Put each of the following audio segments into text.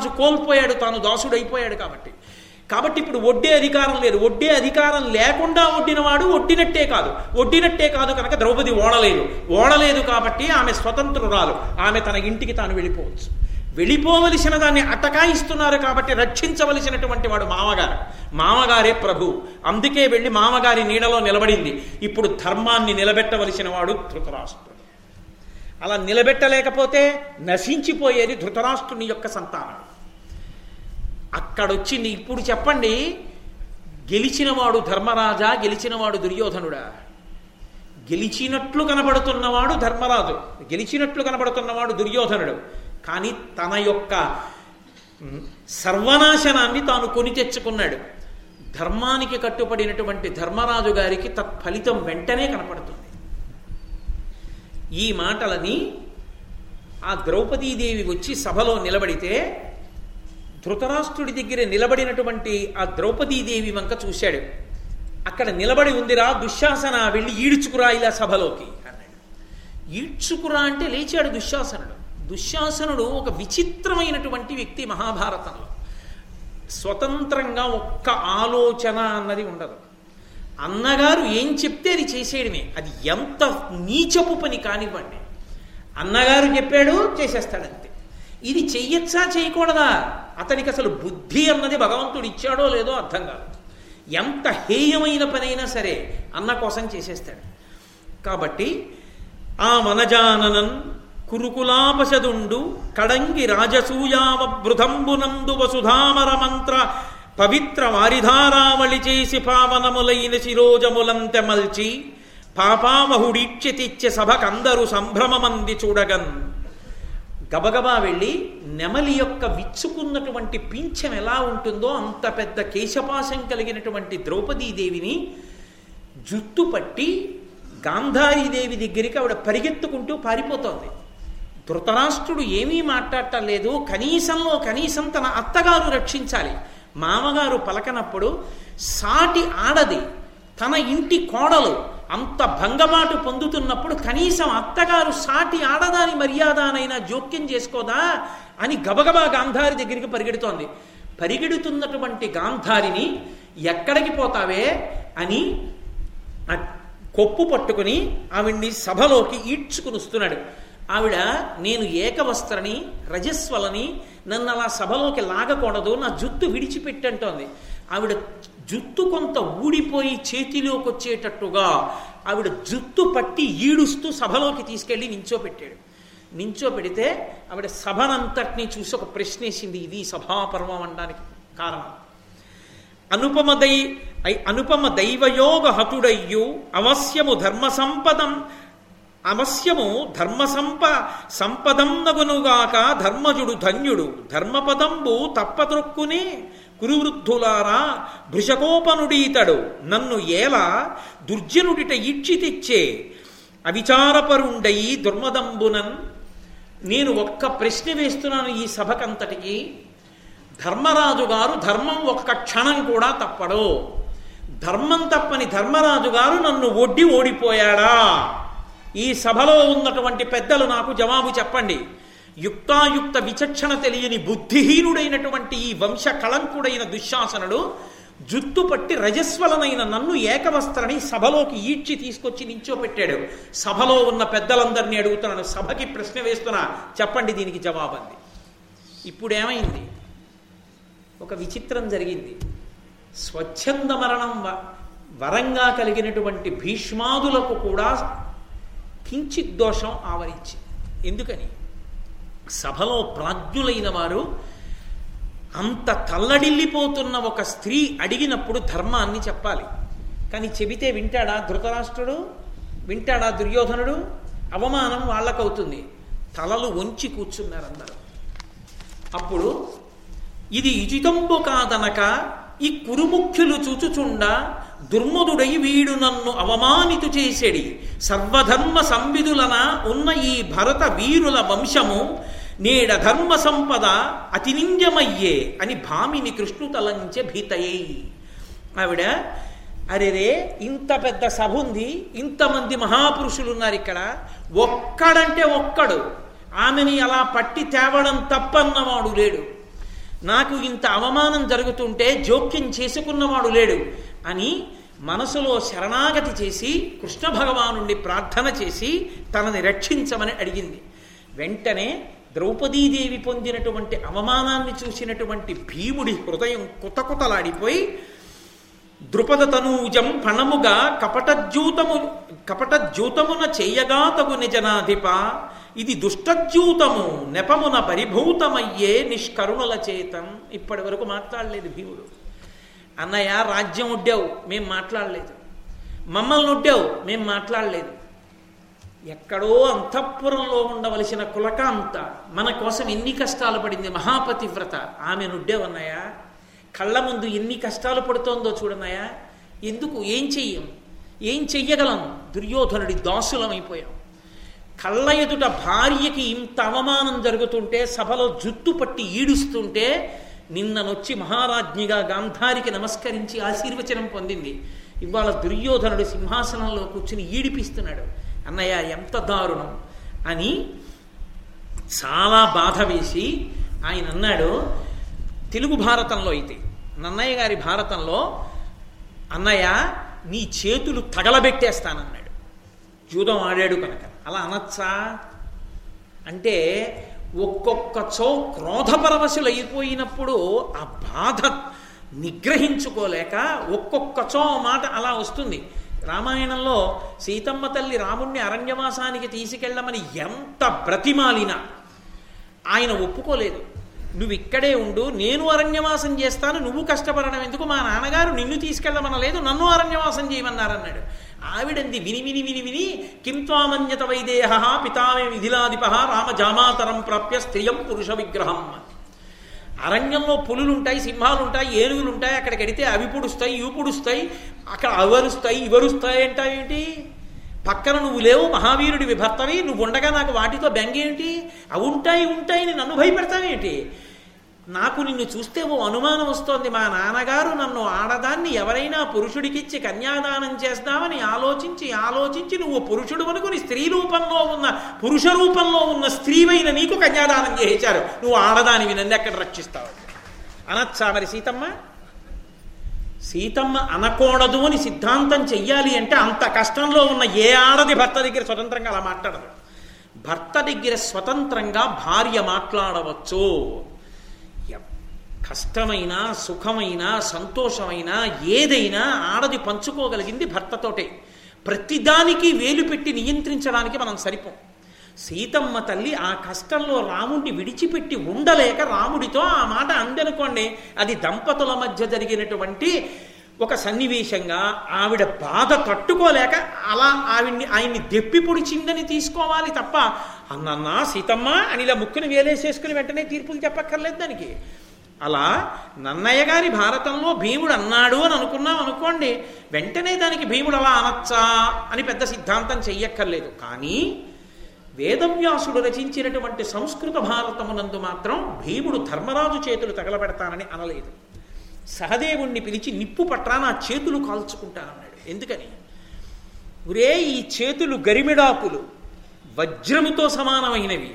ధర్మరాజు కోల్పోయాడు తాను దాసుడు అయిపోయాడు కాబట్టి కాబట్టి ఇప్పుడు వడ్డే అధికారం లేదు వడ్డే అధికారం లేకుండా వడ్డినవాడు వడ్డినట్టే కాదు వడ్డినట్టే కాదు కనుక ద్రౌపది ఓడలేదు ఓడలేదు కాబట్టి ఆమె స్వతంత్రురాలు ఆమె తన ఇంటికి తాను వెళ్ళిపోవచ్చు వెళ్ళిపోవలసిన దాన్ని అటకాయిస్తున్నారు కాబట్టి రక్షించవలసినటువంటి వాడు మామగారు మామగారే ప్రభు అందుకే వెళ్ళి మామగారి నీడలో నిలబడింది ఇప్పుడు ధర్మాన్ని నిలబెట్టవలసిన వాడు ధృతరాష్ట్రుడు అలా నిలబెట్టలేకపోతే నశించిపోయేది ధృతరాష్ట్రుని యొక్క సంతానం అక్కడొచ్చింది ఇప్పుడు చెప్పండి గెలిచినవాడు ధర్మరాజా గెలిచినవాడు దుర్యోధనుడా గెలిచినట్లు కనబడుతున్నవాడు ధర్మరాజు గెలిచినట్లు కనబడుతున్నవాడు దుర్యోధనుడు కానీ తన యొక్క మ్, సర్వనాశనాన్ని తాను కొని తెచ్చుకున్నాడు ధర్మానికి కట్టుబడినటువంటి ధర్మరాజు గారికి తత్ఫలితం వెంటనే కనపడుతుంది ఈ మాటలని ఆ ద్రౌపదీదేవి వచ్చి సభలో నిలబడితే ధృతరాష్ట్రుడి దగ్గర నిలబడినటువంటి ఆ ద్రౌపదీదేవి వంక చూశాడు అక్కడ నిలబడి ఉందిరా దుశ్శాసన వెళ్ళి ఈడ్చుకురా ఇలా సభలోకి అన్నాడు ఈడ్చుకురా అంటే లేచాడు దుశ్శాసనుడు దుశ్శాసనుడు ఒక విచిత్రమైనటువంటి వ్యక్తి మహాభారతంలో స్వతంత్రంగా ఒక్క ఆలోచన అన్నది ఉండదు అన్నగారు ఏం చెప్తే అది చేసేయడమే అది ఎంత నీచపు పని కానివ్వండి అన్నగారు చెప్పాడు చేసేస్తాడంతే ఇది చెయ్యొచ్చా చేయకూడదా అతనికి అసలు బుద్ధి అన్నది భగవంతుడు ఇచ్చాడో లేదో అర్థం కాదు ఎంత హేయమైన పనైనా సరే అన్న కోసం చేసేస్తాడు కాబట్టి ఆ మనజాననన్ కురుకులాపశదుండు కడంగి రాజసూయావ బృధంబునందు వసుధామర మంత్ర పవిత్ర వారిధారావళి చేసి పావనములైన శిరోజములంతెమల్చి పాపామహుడీక్ష తెచ్చే సభకందరూ సంభ్రమమంది చూడగన్ గబగబా వెళ్ళి నెమలి యొక్క విచ్చుకున్నటువంటి పింఛం ఎలా ఉంటుందో అంత పెద్ద కేశపాశం కలిగినటువంటి ద్రౌపదీదేవిని జుట్టు పట్టి గాంధారీదేవి దగ్గరికి ఆవిడ పరిగెత్తుకుంటూ పారిపోతోంది ధృతరాష్ట్రుడు ఏమీ మాట్లాడటం లేదు కనీసంలో కనీసం తన అత్తగారు రక్షించాలి మామగారు పలకనప్పుడు సాటి ఆడది తన ఇంటి కోడలు అంత భంగమాటు పొందుతున్నప్పుడు కనీసం అత్తగారు సాటి ఆడదాని మర్యాదనైనా జోక్యం చేసుకోదా అని గబగబా గాంధారి దగ్గరికి పరిగెడుతోంది పరిగెడుతున్నటువంటి గాంధారిని ఎక్కడికి పోతావే అని ఆ కొప్పు పట్టుకుని ఆవిడ్ని సభలోకి ఈడ్చుకుని వస్తున్నాడు ఆవిడ నేను ఏకవస్త్రని రజస్వలని నన్ను అలా సభలోకి లాగకూడదు నా జుత్తు విడిచిపెట్టంటోంది ఆవిడ జుత్తు కొంత ఊడిపోయి చేతిలోకి వచ్చేటట్టుగా ఆవిడ జుత్తు పట్టి ఈడుస్తూ సభలోకి తీసుకెళ్లి నించోపెట్టాడు నించోపెడితే ఆవిడ సభనంతటినీ చూసి ఒక ప్రశ్నేసింది ఇది సభాపర్వం అనడానికి కారణం అనుపమ దై ఐ- అనుపమ దైవయోగ హతుడయ్యు అవశ్యము ధర్మ సంపదం అవశ్యము ధర్మ సంప సంపదం నగునుగాక ధర్మజుడు ధన్యుడు ధర్మపదంబు తప్పత్రొక్కునే కురువృద్ధులారా భృషకోపనుడీతడు నన్ను ఏల దుర్జనుడిట ఇచ్చి తెచ్చే అవిచారపరుండయి దుర్మదంబునన్ నేను ఒక్క ప్రశ్న వేస్తున్నాను ఈ సభకంతటికి ధర్మరాజు గారు ధర్మం ఒక్క క్షణం కూడా తప్పడు ధర్మం తప్పని ధర్మరాజు గారు నన్ను ఒడ్డి ఓడిపోయాడా ఈ సభలో ఉన్నటువంటి పెద్దలు నాకు జవాబు చెప్పండి యుక్తాయుక్త విచక్షణ తెలియని బుద్ధిహీనుడైనటువంటి ఈ వంశ కళంకుడైన దుశ్శాసనుడు జుత్తు పట్టి రజస్వలనైన నన్ను ఏకవస్త్రని సభలోకి ఈడ్చి తీసుకొచ్చి నించోపెట్టాడు సభలో ఉన్న పెద్దలందరినీ అడుగుతున్నాను సభకి ప్రశ్న వేస్తున్నా చెప్పండి దీనికి జవాబంది ఇప్పుడేమైంది ఒక విచిత్రం జరిగింది స్వచ్ఛంద మరణం వ- వరంగా కలిగినటువంటి భీష్మాదులకు కూడా కించిత్ దోషం ఆవరించి ఎందుకని సభలో ప్రాజ్ఞులైన వారు అంత తల్లడిల్లిపోతున్న ఒక స్త్రీ అడిగినప్పుడు ధర్మాన్ని చెప్పాలి కానీ చెబితే వింటాడా ధృతరాష్ట్రుడు వింటాడా దుర్యోధనుడు అవమానం వాళ్ళకవుతుంది తలలు వంచి కూర్చున్నారు అందరూ అప్పుడు ఇది ఇజితంబు కాదనక ఈ కురుముఖ్యులు చూచుచుండ దుర్మదుడై వీడు నన్ను అవమానితు చేసేడి సర్వధర్మ సంవిధులన ఉన్న ఈ భరత వీరుల వంశము నేడ ధర్మ సంపద అతినింజమయ్యే అని భామిని కృష్ణు తలంచే భీతయ్యి ఆవిడ అరేరే ఇంత పెద్ద సభ ఉంది ఇంతమంది మహాపురుషులు ఉన్నారు ఇక్కడ ఒక్కడంటే ఒక్కడు ఆమెని అలా పట్టి తేవడం తప్పన్నవాడు లేడు నాకు ఇంత అవమానం జరుగుతుంటే జోక్యం చేసుకున్నవాడు లేడు అని మనసులో శరణాగతి చేసి కృష్ణ భగవానుణ్ణి ప్రార్థన చేసి తనని రక్షించమని అడిగింది వెంటనే ద్రౌపదీదేవి పొందినటువంటి అవమానాన్ని చూసినటువంటి భీముడి హృదయం కుతకుతలాడిపోయి ద్రుపద తనూజం పణముగా కపటజ్యూతము కపటజ్యూతమున చెయ్యగా తగు నిజనాధిప ఇది దుష్టజ్యూతము నెపమున పరిభూతమయ్యే నిష్కరుణుల చేతం ఇప్పటి వరకు మాట్లాడలేదు భీముడు అన్నయ్య రాజ్యం ఉడ్డావు మేం మాట్లాడలేదు మమ్మల్ని ఉడ్డావు మేం మాట్లాడలేదు ఎక్కడో అంతఃపురంలో ఉండవలసిన కులకాంత మన కోసం ఎన్ని కష్టాలు పడింది మహాపతివ్రత ఆమె నుడ్డేవన్నయ్య కళ్ళ ముందు ఎన్ని కష్టాలు పడుతోందో చూడన్నయ్య ఎందుకు ఏం చెయ్యం ఏం చెయ్యగలం దుర్యోధనుడి దాసులమైపోయాం కళ్ళ ఎదుట భార్యకి ఇంత అవమానం జరుగుతుంటే సభలో జుట్టు పట్టి ఈడుస్తుంటే నిన్ననొచ్చి మహారాజ్ఞిగా గాంధారికి నమస్కరించి ఆశీర్వచనం పొందింది ఇవాళ దుర్యోధనుడు సింహాసనంలో కూర్చుని ఈడిపిస్తున్నాడు అన్నయ్య ఎంత దారుణం అని చాలా బాధ వేసి ఆయన అన్నాడు తెలుగు భారతంలో అయితే నన్నయ్య గారి భారతంలో అన్నయ్య నీ చేతులు తగలబెట్టేస్తానన్నాడు జూదం ఆడాడు కనుక అలా అనొచ్చా అంటే ఒక్కొక్క చో క్రోధపరవశులు అయిపోయినప్పుడు ఆ బాధ నిగ్రహించుకోలేక ఒక్కొక్క చో మాట అలా వస్తుంది రామాయణంలో సీతమ్మ తల్లి రాముణ్ణి అరణ్యవాసానికి తీసుకెళ్ళమని ఎంత బ్రతిమాలినా ఆయన ఒప్పుకోలేదు నువ్వు ఇక్కడే ఉండు నేను అరణ్యవాసం చేస్తాను నువ్వు కష్టపడడం ఎందుకు మా నాన్నగారు నిన్ను తీసుకెళ్ళమనలేదు నన్ను అరణ్యవాసం చేయమన్నారన్నాడు ఆవిడంది విని విని విని విని కిం త్వామన్యత వైదేహ పితామే విధిలాధిప రామ జామాతరం ప్రాప్య స్త్రియం పురుష విగ్రహం అరణ్యంలో పులులుంటాయి సింహాలుంటాయి ఏనుగులుంటాయి అక్కడికి వెడితే అవి పుడుస్తాయి ఇవి పుడుస్తాయి అక్కడ అవరుస్తాయి ఇవరుస్తాయి అంటావేంటి పక్కన నువ్వు లేవు మహావీరుడి విభర్తవి నువ్వు ఉండగా నాకు వాటితో బెంగేంటి అవి ఉంటాయి ఉంటాయి నన్ను భయపెడతావేంటి నాకు నిన్ను చూస్తే ఓ అనుమానం వస్తోంది మా నాన్నగారు నన్ను ఆడదాన్ని ఎవరైనా పురుషుడికిచ్చి కన్యాదానం చేస్తామని ఆలోచించి ఆలోచించి నువ్వు పురుషుడు అనుకుని స్త్రీ రూపంలో ఉన్న పురుష రూపంలో ఉన్న స్త్రీవైన నీకు కన్యాదానం చేయించారు నువ్వు ఆడదానివి నన్ను ఎక్కడ రక్షిస్తావు అనొచ్చా మరి సీతమ్మ సీతమ్మ అనకూడదు అని సిద్ధాంతం చెయ్యాలి అంటే అంత కష్టంలో ఉన్న ఏ ఆడది భర్త దగ్గర స్వతంత్రంగా అలా మాట్లాడదు భర్త దగ్గర స్వతంత్రంగా భార్య మాట్లాడవచ్చు కష్టమైన సుఖమైన సంతోషమైన ఏదైనా ఆడది పంచుకోగలిగింది భర్తతోటే ప్రతిదానికి వేలు పెట్టి నియంత్రించడానికి మనం సరిపోం సీతమ్మ తల్లి ఆ కష్టంలో రాముడిని విడిచిపెట్టి ఉండలేక రాముడితో ఆ మాట అందనుకోండి అది దంపతుల మధ్య జరిగినటువంటి ఒక సన్నివేశంగా ఆవిడ బాధ తట్టుకోలేక అలా ఆవిడ్ని ఆయన్ని దెప్పి పొడిచిందని తీసుకోవాలి తప్ప అన్నన్నా సీతమ్మ అని ఇలా ముక్కుని వేలేసేసుకుని వెంటనే తీర్పులు చెప్పక్కర్లేదు దానికి అలా నన్నయ్య గారి భారతంలో భీముడు అన్నాడు అని అనుకున్నాం అనుకోండి వెంటనే దానికి భీముడు అలా అనొచ్చా అని పెద్ద సిద్ధాంతం చెయ్యక్కర్లేదు కానీ వేదవ్యాసుడు రచించినటువంటి సంస్కృత భారతమునందు మాత్రం భీముడు ధర్మరాజు చేతులు తగలబెడతానని అనలేదు సహదేవుణ్ణి పిలిచి నిప్పు పట్రా నా చేతులు కాల్చుకుంటానన్నాడు ఎందుకని ఒరే ఈ చేతులు గరిమిడాకులు వజ్రముతో సమానమైనవి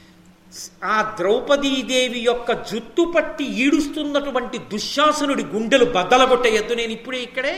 ఆ ద్రౌపదీదేవి యొక్క జుట్టు పట్టి ఈడుస్తున్నటువంటి దుశ్శాసనుడి గుండెలు బద్దలగొట్టేయద్దు నేను ఇప్పుడే ఇక్కడే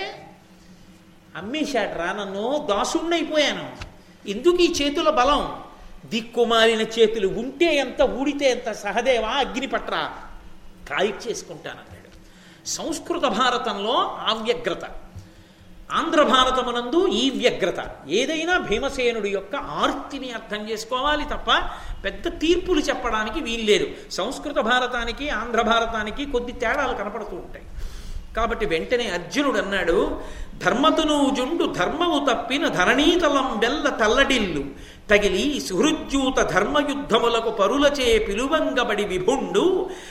అమ్మేశాడ్రా నన్ను దాసుణ్ణైపోయాను ఎందుకు ఈ చేతుల బలం దిక్కుమాలిన చేతులు ఉంటే ఎంత ఊడితే ఎంత సహదేవా అగ్ని పట్రా కాయి చేసుకుంటానన్నాడు సంస్కృత భారతంలో ఆ వ్యగ్రత ఆంధ్ర భారతమునందు ఈ వ్యగ్రత ఏదైనా భీమసేనుడి యొక్క ఆర్తిని అర్థం చేసుకోవాలి తప్ప పెద్ద తీర్పులు చెప్పడానికి వీల్లేదు సంస్కృత భారతానికి ఆంధ్ర భారతానికి కొద్ది తేడాలు కనపడుతూ ఉంటాయి కాబట్టి వెంటనే అర్జునుడు అన్నాడు ధర్మతును జుండు ధర్మము తప్పిన ధరణీతలం బెల్ల తల్లడిల్లు తగిలి సుహృజ్యూత ధర్మయుద్ధములకు పరులచే పిలువంగబడి విభుండు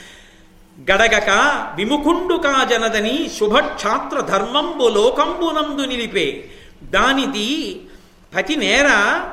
గడగక విముఖుండు కాజనదని శుభక్షాత్ర ధర్మంబు లోకంబునందు నిలిపే దానిది పతి నేర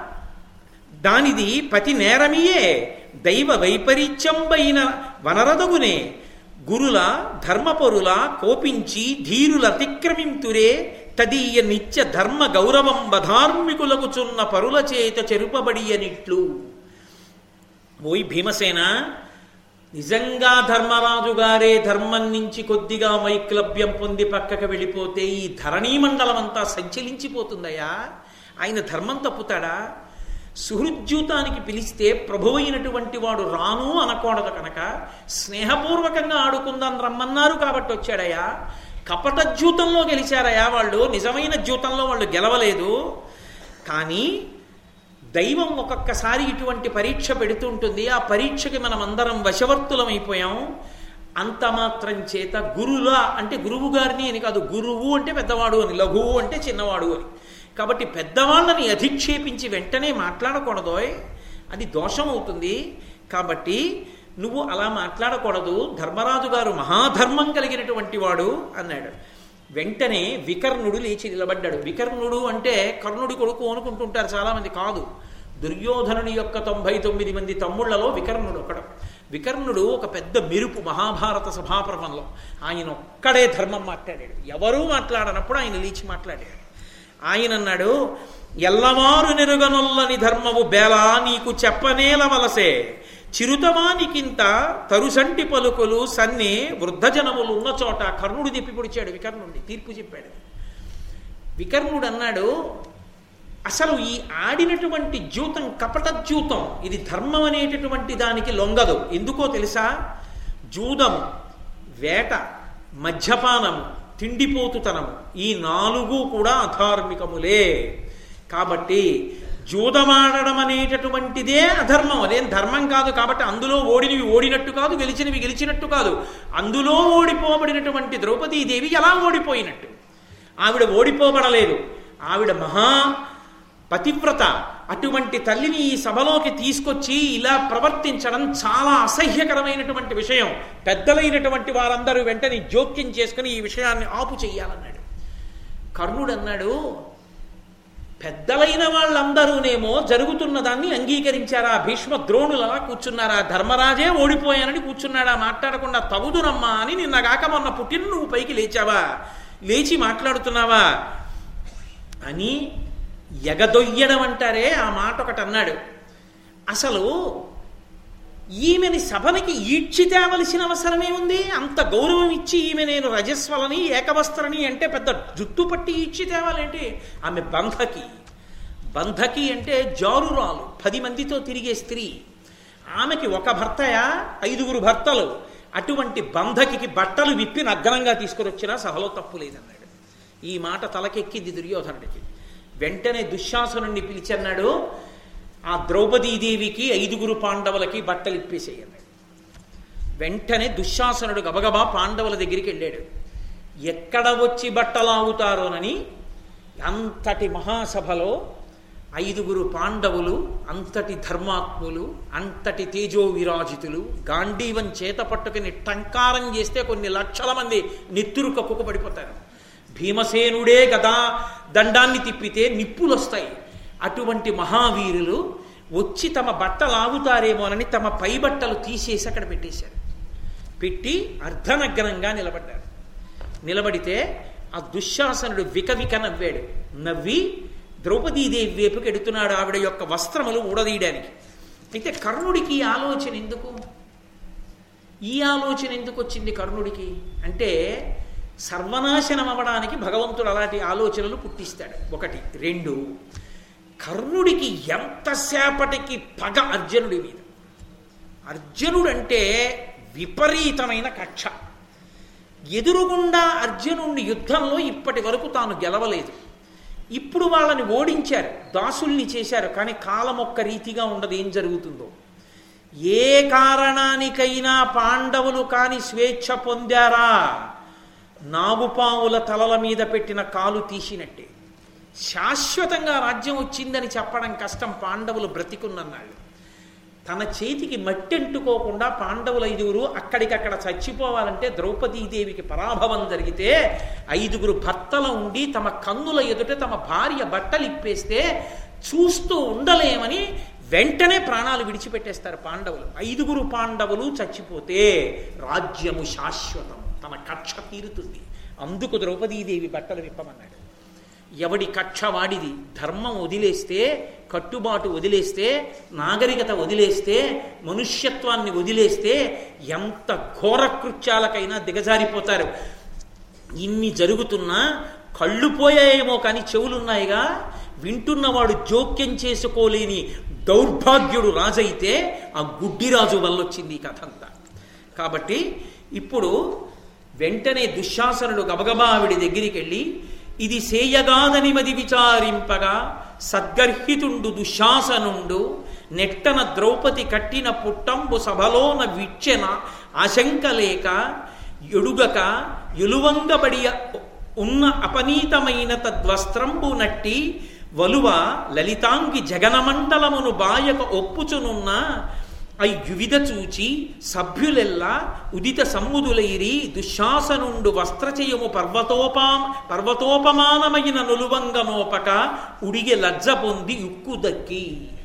దానిది పతి నేరమియే దైవ వైపరీత్యంబైన వనరదగునే గురుల ధర్మపరుల కోపించి ధీరుల అతిక్రమింతురే తదీయ నిత్య ధర్మ గౌరవం బధార్మికులకు చున్న పరుల చేత చెరుపబడియనిట్లు ఓయ్ భీమసేన నిజంగా ధర్మరాజు గారే ధర్మం నుంచి కొద్దిగా వైక్లభ్యం పొంది పక్కకు వెళ్ళిపోతే ఈ ధరణీ మండలం అంతా సంచలించిపోతుందయ్యా ఆయన ధర్మం తప్పుతాడా సుహృద్యూతానికి పిలిస్తే ప్రభు అయినటువంటి వాడు రాను అనకూడదు కనుక స్నేహపూర్వకంగా ఆడుకుందాం రమ్మన్నారు కాబట్టి వచ్చాడయ్యా కపట ద్యూతంలో గెలిచారయ్యా వాళ్ళు నిజమైన ద్యూతంలో వాళ్ళు గెలవలేదు కానీ దైవం ఒక్కొక్కసారి ఇటువంటి పరీక్ష పెడుతుంటుంది ఆ పరీక్షకి మనం అందరం వశవర్తులమైపోయాం అంత మాత్రం చేత గురులా అంటే గురువు గారిని అని కాదు గురువు అంటే పెద్దవాడు అని లఘువు అంటే చిన్నవాడు అని కాబట్టి పెద్దవాళ్ళని అధిక్షేపించి వెంటనే మాట్లాడకూడదోయ్ అది దోషం అవుతుంది కాబట్టి నువ్వు అలా మాట్లాడకూడదు ధర్మరాజు గారు మహాధర్మం కలిగినటువంటి వాడు అన్నాడు వెంటనే వికర్ణుడు లేచి నిలబడ్డాడు వికర్ణుడు అంటే కర్ణుడి కొడుకు అనుకుంటుంటారు చాలామంది కాదు దుర్యోధనుని యొక్క తొంభై తొమ్మిది మంది తమ్ముళ్లలో వికర్ణుడు ఒకడు వికర్ణుడు ఒక పెద్ద మెరుపు మహాభారత సభాపర్వంలో ఆయన ఒక్కడే ధర్మం మాట్లాడాడు ఎవరూ మాట్లాడనప్పుడు ఆయన లేచి మాట్లాడాడు ఆయన అన్నాడు ఎల్లవారు నెరుగనొల్లని ధర్మము బేలా నీకు చెప్పనేలవలసే చిరుతవానికింత తరుసంటి పలుకులు సన్ని వృద్ధజనములు ఉన్న చోట కర్ణుడు చెప్పి పొడిచాడు వికర్ణుడిని తీర్పు చెప్పాడు వికర్ణుడు అన్నాడు అసలు ఈ ఆడినటువంటి జూతం కపట జూతం ఇది ధర్మం అనేటటువంటి దానికి లొంగదు ఎందుకో తెలుసా జూదము వేట మద్యపానము తిండిపోతుతనము ఈ నాలుగు కూడా అధార్మికములే కాబట్టి జూదమాడడం అనేటటువంటిదే అధర్మం అదేం ధర్మం కాదు కాబట్టి అందులో ఓడినవి ఓడినట్టు కాదు గెలిచినవి గెలిచినట్టు కాదు అందులో ఓడిపోబడినటువంటి ద్రౌపదీదేవి ఎలా ఓడిపోయినట్టు ఆవిడ ఓడిపోబడలేదు ఆవిడ మహా పతివ్రత అటువంటి తల్లిని ఈ సభలోకి తీసుకొచ్చి ఇలా ప్రవర్తించడం చాలా అసహ్యకరమైనటువంటి విషయం పెద్దలైనటువంటి వారందరూ వెంటనే జోక్యం చేసుకుని ఈ విషయాన్ని ఆపు చెయ్యాలన్నాడు కర్ణుడు అన్నాడు పెద్దలైన వాళ్ళందరూనేమో జరుగుతున్న దాన్ని అంగీకరించారా భీష్మ ద్రోణులలా కూర్చున్నారా ధర్మరాజే ఓడిపోయానని కూర్చున్నాడా మాట్లాడకుండా తగుదునమ్మా అని నిన్నగాక మొన్న పుట్టిన నువ్వు పైకి లేచావా లేచి మాట్లాడుతున్నావా అని ఎగదొయ్యడం అంటారే ఆ మాట ఒకటి అన్నాడు అసలు ఈమెని సభనికి ఈడ్చి తేవలసిన అవసరమే ఉంది అంత గౌరవం ఇచ్చి ఈమె నేను రజస్వలని ఏకవస్త్రని అంటే పెద్ద జుట్టు పట్టి ఈడ్చి తేవాలేంటి ఆమె బంధకి బంధకి అంటే జారురాలు పది మందితో తిరిగే స్త్రీ ఆమెకి ఒక భర్తయా ఐదుగురు భర్తలు అటువంటి బంధకి బట్టలు విప్పి నగ్నంగా తీసుకుని వచ్చినా సభలో తప్పు లేదన్నాడు ఈ మాట తలకెక్కింది దుర్యోధనుడికి వెంటనే దుశ్శాసనుణ్ణి పిలిచన్నాడు ఆ ద్రౌపదీదేవికి ఐదుగురు పాండవులకి బట్టలు ఇప్పేసేయన్నాడు వెంటనే దుశ్శాసనుడు గబగబా పాండవుల దగ్గరికి వెళ్ళాడు ఎక్కడ వచ్చి బట్టలాగుతారోనని అంతటి మహాసభలో ఐదుగురు పాండవులు అంతటి ధర్మాత్ములు అంతటి తేజో విరాజితులు గాంధీవం చేత పట్టుకుని టంకారం చేస్తే కొన్ని లక్షల మంది నెత్తురు కప్పుకు పడిపోతారు భీమసేనుడే గదా దండాన్ని తిప్పితే నిప్పులు వస్తాయి అటువంటి మహావీరులు వచ్చి తమ బట్టలు ఆగుతారేమోనని తమ పై బట్టలు తీసేసి అక్కడ పెట్టేశారు పెట్టి అర్ధనగ్నంగా నిలబడ్డారు నిలబడితే ఆ దుశ్శాసనుడు వికవిక నవ్వాడు నవ్వి ద్రౌపదీదేవి వైపుకి ఎడుతున్నాడు ఆవిడ యొక్క వస్త్రములు ఊడదీయడానికి అయితే కర్ణుడికి ఈ ఆలోచన ఎందుకు ఈ ఆలోచన ఎందుకు వచ్చింది కర్ణుడికి అంటే సర్వనాశనం అవ్వడానికి భగవంతుడు అలాంటి ఆలోచనలు పుట్టిస్తాడు ఒకటి రెండు కర్ణుడికి ఎంతసేపటికి పగ అర్జునుడి మీద అర్జునుడు అంటే విపరీతమైన కక్ష ఎదురుగుండా అర్జునుడిని యుద్ధంలో ఇప్పటి వరకు తాను గెలవలేదు ఇప్పుడు వాళ్ళని ఓడించారు దాసుల్ని చేశారు కానీ కాలం ఒక్క రీతిగా ఉండదు ఏం జరుగుతుందో ఏ కారణానికైనా పాండవులు కాని స్వేచ్ఛ పొందారా నాగుపాముల తలల మీద పెట్టిన కాలు తీసినట్టే శాశ్వతంగా రాజ్యం వచ్చిందని చెప్పడం కష్టం పాండవులు బ్రతికున్నన్నాళ్ళు తన చేతికి మట్టి అంటుకోకుండా పాండవుల ఐదుగురు అక్కడికక్కడ చచ్చిపోవాలంటే ద్రౌపదీదేవికి పరాభవం జరిగితే ఐదుగురు భర్తలు ఉండి తమ కన్నుల ఎదుట తమ భార్య బట్టలు ఇప్పేస్తే చూస్తూ ఉండలేమని వెంటనే ప్రాణాలు విడిచిపెట్టేస్తారు పాండవులు ఐదుగురు పాండవులు చచ్చిపోతే రాజ్యము శాశ్వతం తన కక్ష తీరుతుంది అందుకు ద్రౌపదీదేవి బట్టలు విప్పమన్నాడు ఎవడి కక్ష వాడిది ధర్మం వదిలేస్తే కట్టుబాటు వదిలేస్తే నాగరికత వదిలేస్తే మనుష్యత్వాన్ని వదిలేస్తే ఎంత ఘోర కృత్యాలకైనా దిగజారిపోతారు ఇన్ని జరుగుతున్నా కళ్ళు పోయాయేమో కానీ చెవులున్నాయిగా వింటున్నవాడు జోక్యం చేసుకోలేని దౌర్భాగ్యుడు రాజైతే ఆ గుడ్డిరాజు వల్ల వచ్చింది ఈ కథ అంతా కాబట్టి ఇప్పుడు వెంటనే దుశ్శాసనుడు గబగబా ఆవిడి దగ్గరికి వెళ్ళి ఇది సేయగాదని మది విచారింపగా సద్గర్హితుండు దుశ్శాసనుండు నెట్టన ద్రౌపది కట్టిన పుట్టంబు సభలోన విచ్చెన ఆశంకలేక ఎడుగక ఎలువంగబడి ఉన్న అపనీతమైన తద్వస్త్రంబు నట్టి వలువ లలితాంగి జగనమండలమును బాయక ఒప్పుచునున్న ఐ యువిధ చూచి సభ్యులెల్లా ఉదిత సమ్ముదులైరి దుశ్శాసనుండు వస్త్రచయము పర్వతోపా పర్వతోపమానమైన నులువంగనోపక ఉడిగె లజ్జ పొంది ఉక్కు దక్కి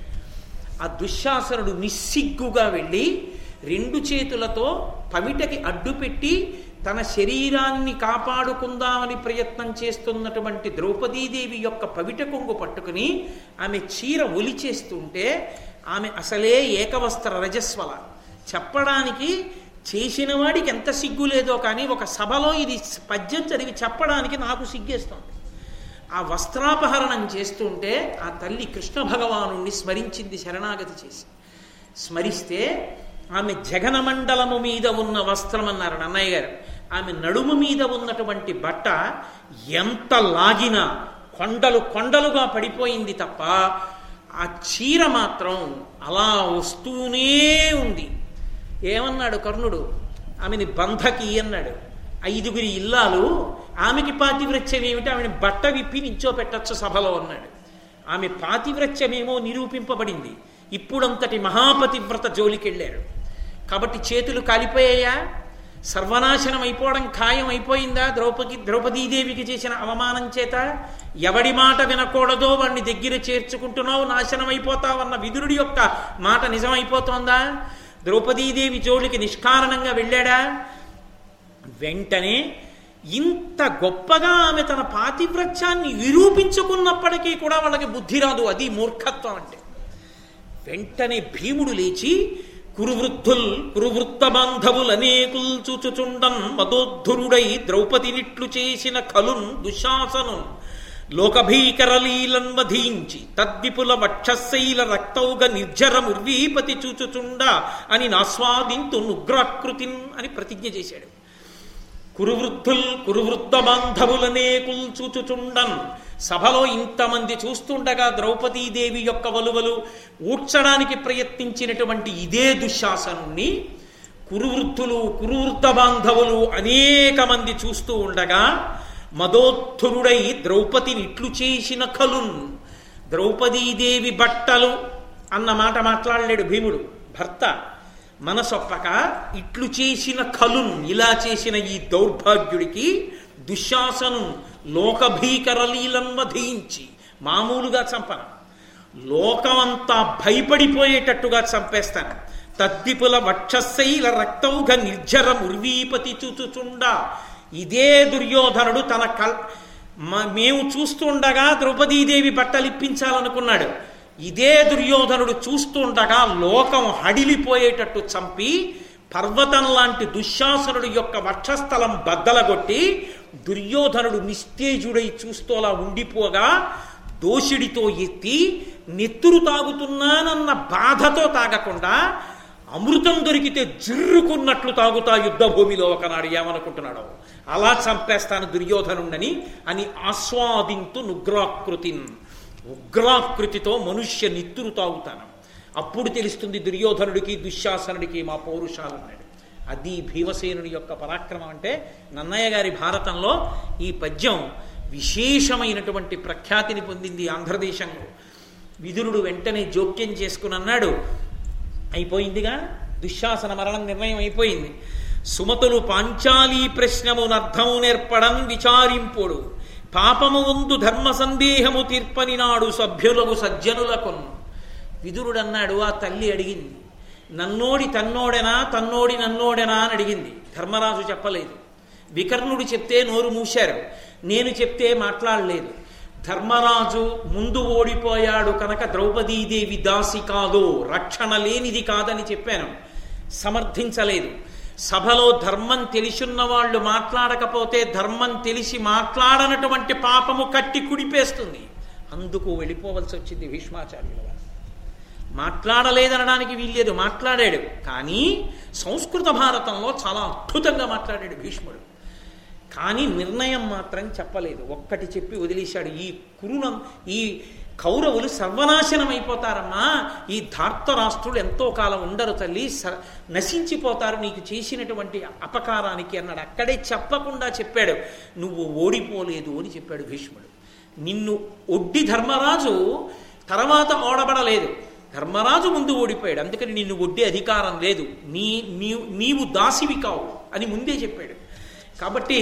ఆ దుశ్శాసనుడు నిస్సిగ్గుగా వెళ్ళి రెండు చేతులతో పమిటకి అడ్డుపెట్టి తన శరీరాన్ని కాపాడుకుందామని ప్రయత్నం చేస్తున్నటువంటి ద్రౌపదీదేవి యొక్క పవిట కొంగు పట్టుకుని ఆమె చీర ఒలిచేస్తుంటే ఆమె అసలే ఏకవస్త్ర రజస్వల చెప్పడానికి చేసిన వాడికి ఎంత సిగ్గు లేదో కానీ ఒక సభలో ఇది పద్యం చదివి చెప్పడానికి నాకు సిగ్గేస్తోంది ఆ వస్త్రాపహరణం చేస్తుంటే ఆ తల్లి కృష్ణ భగవాను స్మరించింది శరణాగతి చేసి స్మరిస్తే ఆమె జగనమండలము మీద ఉన్న వస్త్రం అన్నారు నన్నయ్య గారు ఆమె నడుము మీద ఉన్నటువంటి బట్ట ఎంత లాగినా కొండలు కొండలుగా పడిపోయింది తప్ప ఆ చీర మాత్రం అలా వస్తూనే ఉంది ఏమన్నాడు కర్ణుడు ఆమెని బంధకి అన్నాడు ఐదుగురి ఇల్లాలు ఆమెకి పాతివ్రత్యం ఏమిటి ఆమెను బట్ట విప్పి నించోపెట్టచ్చు సభలో అన్నాడు ఆమె పాతివ్రత్యమేమో నిరూపింపబడింది ఇప్పుడంతటి మహాపతివ్రత జోలికెళ్ళారు కాబట్టి చేతులు కాలిపోయాయా సర్వనాశనం అయిపోవడం ఖాయం అయిపోయిందా ద్రౌపది ద్రౌపదీదేవికి చేసిన అవమానం చేత ఎవడి మాట వినకూడదో వాడిని దగ్గర చేర్చుకుంటున్నావు నాశనం అయిపోతావన్న విదురుడి యొక్క మాట నిజమైపోతోందా ద్రౌపదీదేవి జోలికి నిష్కారణంగా వెళ్ళాడా వెంటనే ఇంత గొప్పగా ఆమె తన పాతివ్రత్యాన్ని నిరూపించుకున్నప్పటికీ కూడా వాళ్ళకి బుద్ధి రాదు అది మూర్ఖత్వం అంటే వెంటనే భీముడు లేచి కురువృద్ధుల్ కురువృత్త బాంధవులు అనేకుల్ చూచుచుండన్ మదోద్ధురుడై ద్రౌపదినిట్లు చేసిన కలున్ దుశాసను లోకభీకరలీలన్ వధించి తద్విపుల వక్షశైల రక్తౌగ నిర్జరముర్వీపతి చూచుచుండ అని నాస్వాదింతు నుగ్రాకృతిన్ అని ప్రతిజ్ఞ చేశాడు కురువృద్ధుల్ కురువృద్ధ బాంధవులనే కూల్చుచుచుండన్ సభలో ఇంతమంది చూస్తుండగా ద్రౌపదీదేవి యొక్క వలువలు ఊడ్చడానికి ప్రయత్నించినటువంటి ఇదే దుశ్శాసనుణ్ణి కురువృద్ధులు కురువృద్ధ బాంధవులు అనేక మంది చూస్తూ ఉండగా మదోత్థురుడై ద్రౌపదిని ఇట్లు చేసిన కలున్ ద్రౌపదీదేవి బట్టలు అన్న మాట మాట్లాడలేడు భీముడు భర్త మనసొప్పక ఇట్లు చేసిన కలున్ ఇలా చేసిన ఈ దౌర్భాగ్యుడికి దుశ్శాసను లోకభీకరలీలం వధించి మామూలుగా చంపను లోకమంతా భయపడిపోయేటట్టుగా చంపేస్తాను తద్దిపుల వక్షశైల రక్తౌఘ నిర్జర ముర్వీపతి చూచుచుండ ఇదే దుర్యోధనుడు తన కల్ మ- మేము చూస్తుండగా ద్రౌపదీదేవి బట్టలిప్పించాలనుకున్నాడు ఇదే దుర్యోధనుడు చూస్తుండగా లోకం హడిలిపోయేటట్టు చంపి పర్వతం లాంటి దుశ్శాసనుడు యొక్క వక్షస్థలం బద్దలగొట్టి దుర్యోధనుడు నిస్తేజుడై చూస్తూలా ఉండిపోగా దోషిడితో ఎత్తి నెత్తురు తాగుతున్నానన్న బాధతో తాగకుండా అమృతం దొరికితే జిర్రుకున్నట్లు తాగుతా యుద్ధ భూమిలో ఒకనాడు ఏమనుకుంటున్నాడో అలా చంపేస్తాను దుర్యోధనుండని అని ఆస్వాదింతు నుగ్రాకృతిన్ ఉగ్రాకృతితో మనుష్య నిత్తురు తాగుతాను అప్పుడు తెలుస్తుంది దుర్యోధనుడికి దుశ్శాసనుడికి మా పౌరుషాలు అన్నాడు అది భీమసేనుడి యొక్క పరాక్రమం అంటే నన్నయ్య గారి భారతంలో ఈ పద్యం విశేషమైనటువంటి ప్రఖ్యాతిని పొందింది ఆంధ్రదేశంలో విదురుడు వెంటనే జోక్యం చేసుకుని అన్నాడు అయిపోయిందిగా దుశ్శాసన మరణం నిర్ణయం అయిపోయింది సుమతులు పాంచాలీ ప్రశ్నమునర్థము నేర్పడం విచారింపుడు పాపము ఉందు ధర్మ సందేహము తీర్పని నాడు సభ్యులకు సజ్జనులకు విదురుడన్నాడు ఆ తల్లి అడిగింది నన్నోడి తన్నోడెనా తన్నోడి నన్నోడెనా అని అడిగింది ధర్మరాజు చెప్పలేదు వికర్ణుడు చెప్తే నోరు మూశారు నేను చెప్తే మాట్లాడలేదు ధర్మరాజు ముందు ఓడిపోయాడు కనుక ద్రౌపదీదేవి దాసి కాదు రక్షణ లేనిది కాదని చెప్పాను సమర్థించలేదు సభలో ధర్మం తెలిసున్న వాళ్ళు మాట్లాడకపోతే ధర్మం తెలిసి మాట్లాడనటువంటి పాపము కట్టి కుడిపేస్తుంది అందుకు వెళ్ళిపోవలసి వచ్చింది భీష్మాచార్యుల వారు మాట్లాడలేదనడానికి వీల్లేదు మాట్లాడాడు కానీ సంస్కృత భారతంలో చాలా అద్భుతంగా మాట్లాడాడు భీష్ముడు కానీ నిర్ణయం మాత్రం చెప్పలేదు ఒక్కటి చెప్పి వదిలేశాడు ఈ కురునం ఈ కౌరవులు సర్వనాశనం అయిపోతారమ్మా ఈ ధార్తరాష్ట్రులు ఎంతో కాలం ఉండరు తల్లి స నశించిపోతారు నీకు చేసినటువంటి అపకారానికి అన్నాడు అక్కడే చెప్పకుండా చెప్పాడు నువ్వు ఓడిపోలేదు అని చెప్పాడు భీష్ముడు నిన్ను ఒడ్డి ధర్మరాజు తర్వాత ఓడబడలేదు ధర్మరాజు ముందు ఓడిపోయాడు అందుకని నిన్ను ఒడ్డే అధికారం లేదు నీ నీవు నీవు దాసివి కావు అని ముందే చెప్పాడు కాబట్టి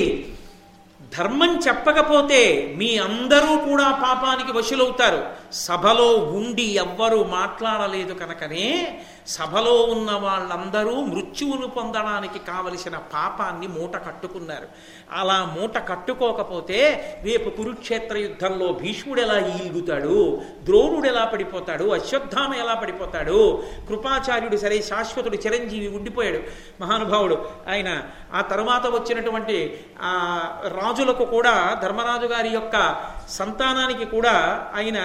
ధర్మం చెప్పకపోతే మీ అందరూ కూడా పాపానికి వశులవుతారు సభలో ఉండి ఎవ్వరూ మాట్లాడలేదు కనుకనే సభలో ఉన్న వాళ్ళందరూ మృత్యువును పొందడానికి కావలసిన పాపాన్ని మూట కట్టుకున్నారు అలా మూట కట్టుకోకపోతే రేపు కురుక్షేత్ర యుద్ధంలో భీష్ముడు ఎలా ఈలుగుతాడు ద్రోణుడు ఎలా పడిపోతాడు అశ్వత్థామ ఎలా పడిపోతాడు కృపాచార్యుడు సరే శాశ్వతుడు చిరంజీవి ఉండిపోయాడు మహానుభావుడు ఆయన ఆ తర్వాత వచ్చినటువంటి ఆ రాజులకు కూడా ధర్మరాజు గారి యొక్క సంతానానికి కూడా ఆయన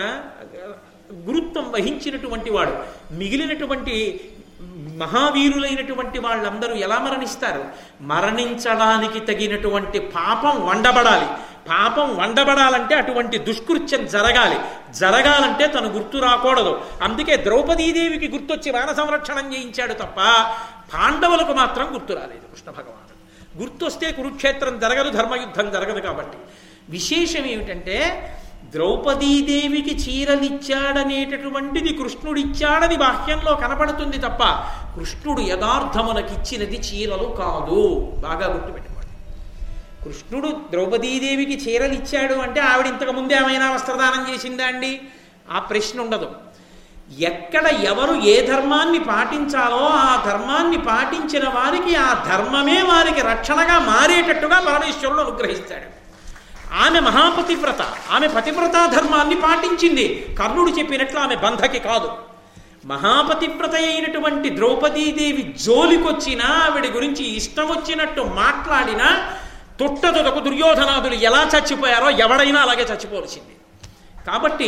గురుత్వం వహించినటువంటి వాడు మిగిలినటువంటి మహావీరులైనటువంటి వాళ్ళందరూ ఎలా మరణిస్తారు మరణించడానికి తగినటువంటి పాపం వండబడాలి పాపం వండబడాలంటే అటువంటి దుష్కృత్యం జరగాలి జరగాలంటే తను గుర్తు రాకూడదు అందుకే ద్రౌపదీదేవికి గుర్తొచ్చి వాన సంరక్షణం చేయించాడు తప్ప పాండవులకు మాత్రం గుర్తు రాలేదు కృష్ణ భగవానుడు గుర్తొస్తే కురుక్షేత్రం జరగదు ధర్మయుద్ధం జరగదు కాబట్టి విశేషం ఏమిటంటే ద్రౌపదీదేవికి చీరలిచ్చాడనేటటువంటిది కృష్ణుడిచ్చాడని బాహ్యంలో కనపడుతుంది తప్ప కృష్ణుడు యథార్థమునకిచ్చినది చీరలు కాదు బాగా గుర్తుపెట్టుకోండి కృష్ణుడు ద్రౌపదీదేవికి చీరలు ఇచ్చాడు అంటే ఆవిడ ఇంతకు ముందే ఏమైనా వస్త్రదానం చేసిందా అండి ఆ ప్రశ్న ఉండదు ఎక్కడ ఎవరు ఏ ధర్మాన్ని పాటించాలో ఆ ధర్మాన్ని పాటించిన వారికి ఆ ధర్మమే వారికి రక్షణగా మారేటట్టుగా పరమేశ్వరుడు అనుగ్రహిస్తాడు ఆమె మహాపతివ్రత ఆమె పతివ్రత ధర్మాన్ని పాటించింది కర్ణుడు చెప్పినట్లు ఆమె బంధకి కాదు మహాపతివ్రత అయినటువంటి ద్రౌపదీదేవి జోలికొచ్చినా ఆవిడ గురించి ఇష్టం వచ్చినట్టు మాట్లాడినా తొట్టదొదకు దుర్యోధనాదులు ఎలా చచ్చిపోయారో ఎవడైనా అలాగే చచ్చిపోవలసింది కాబట్టి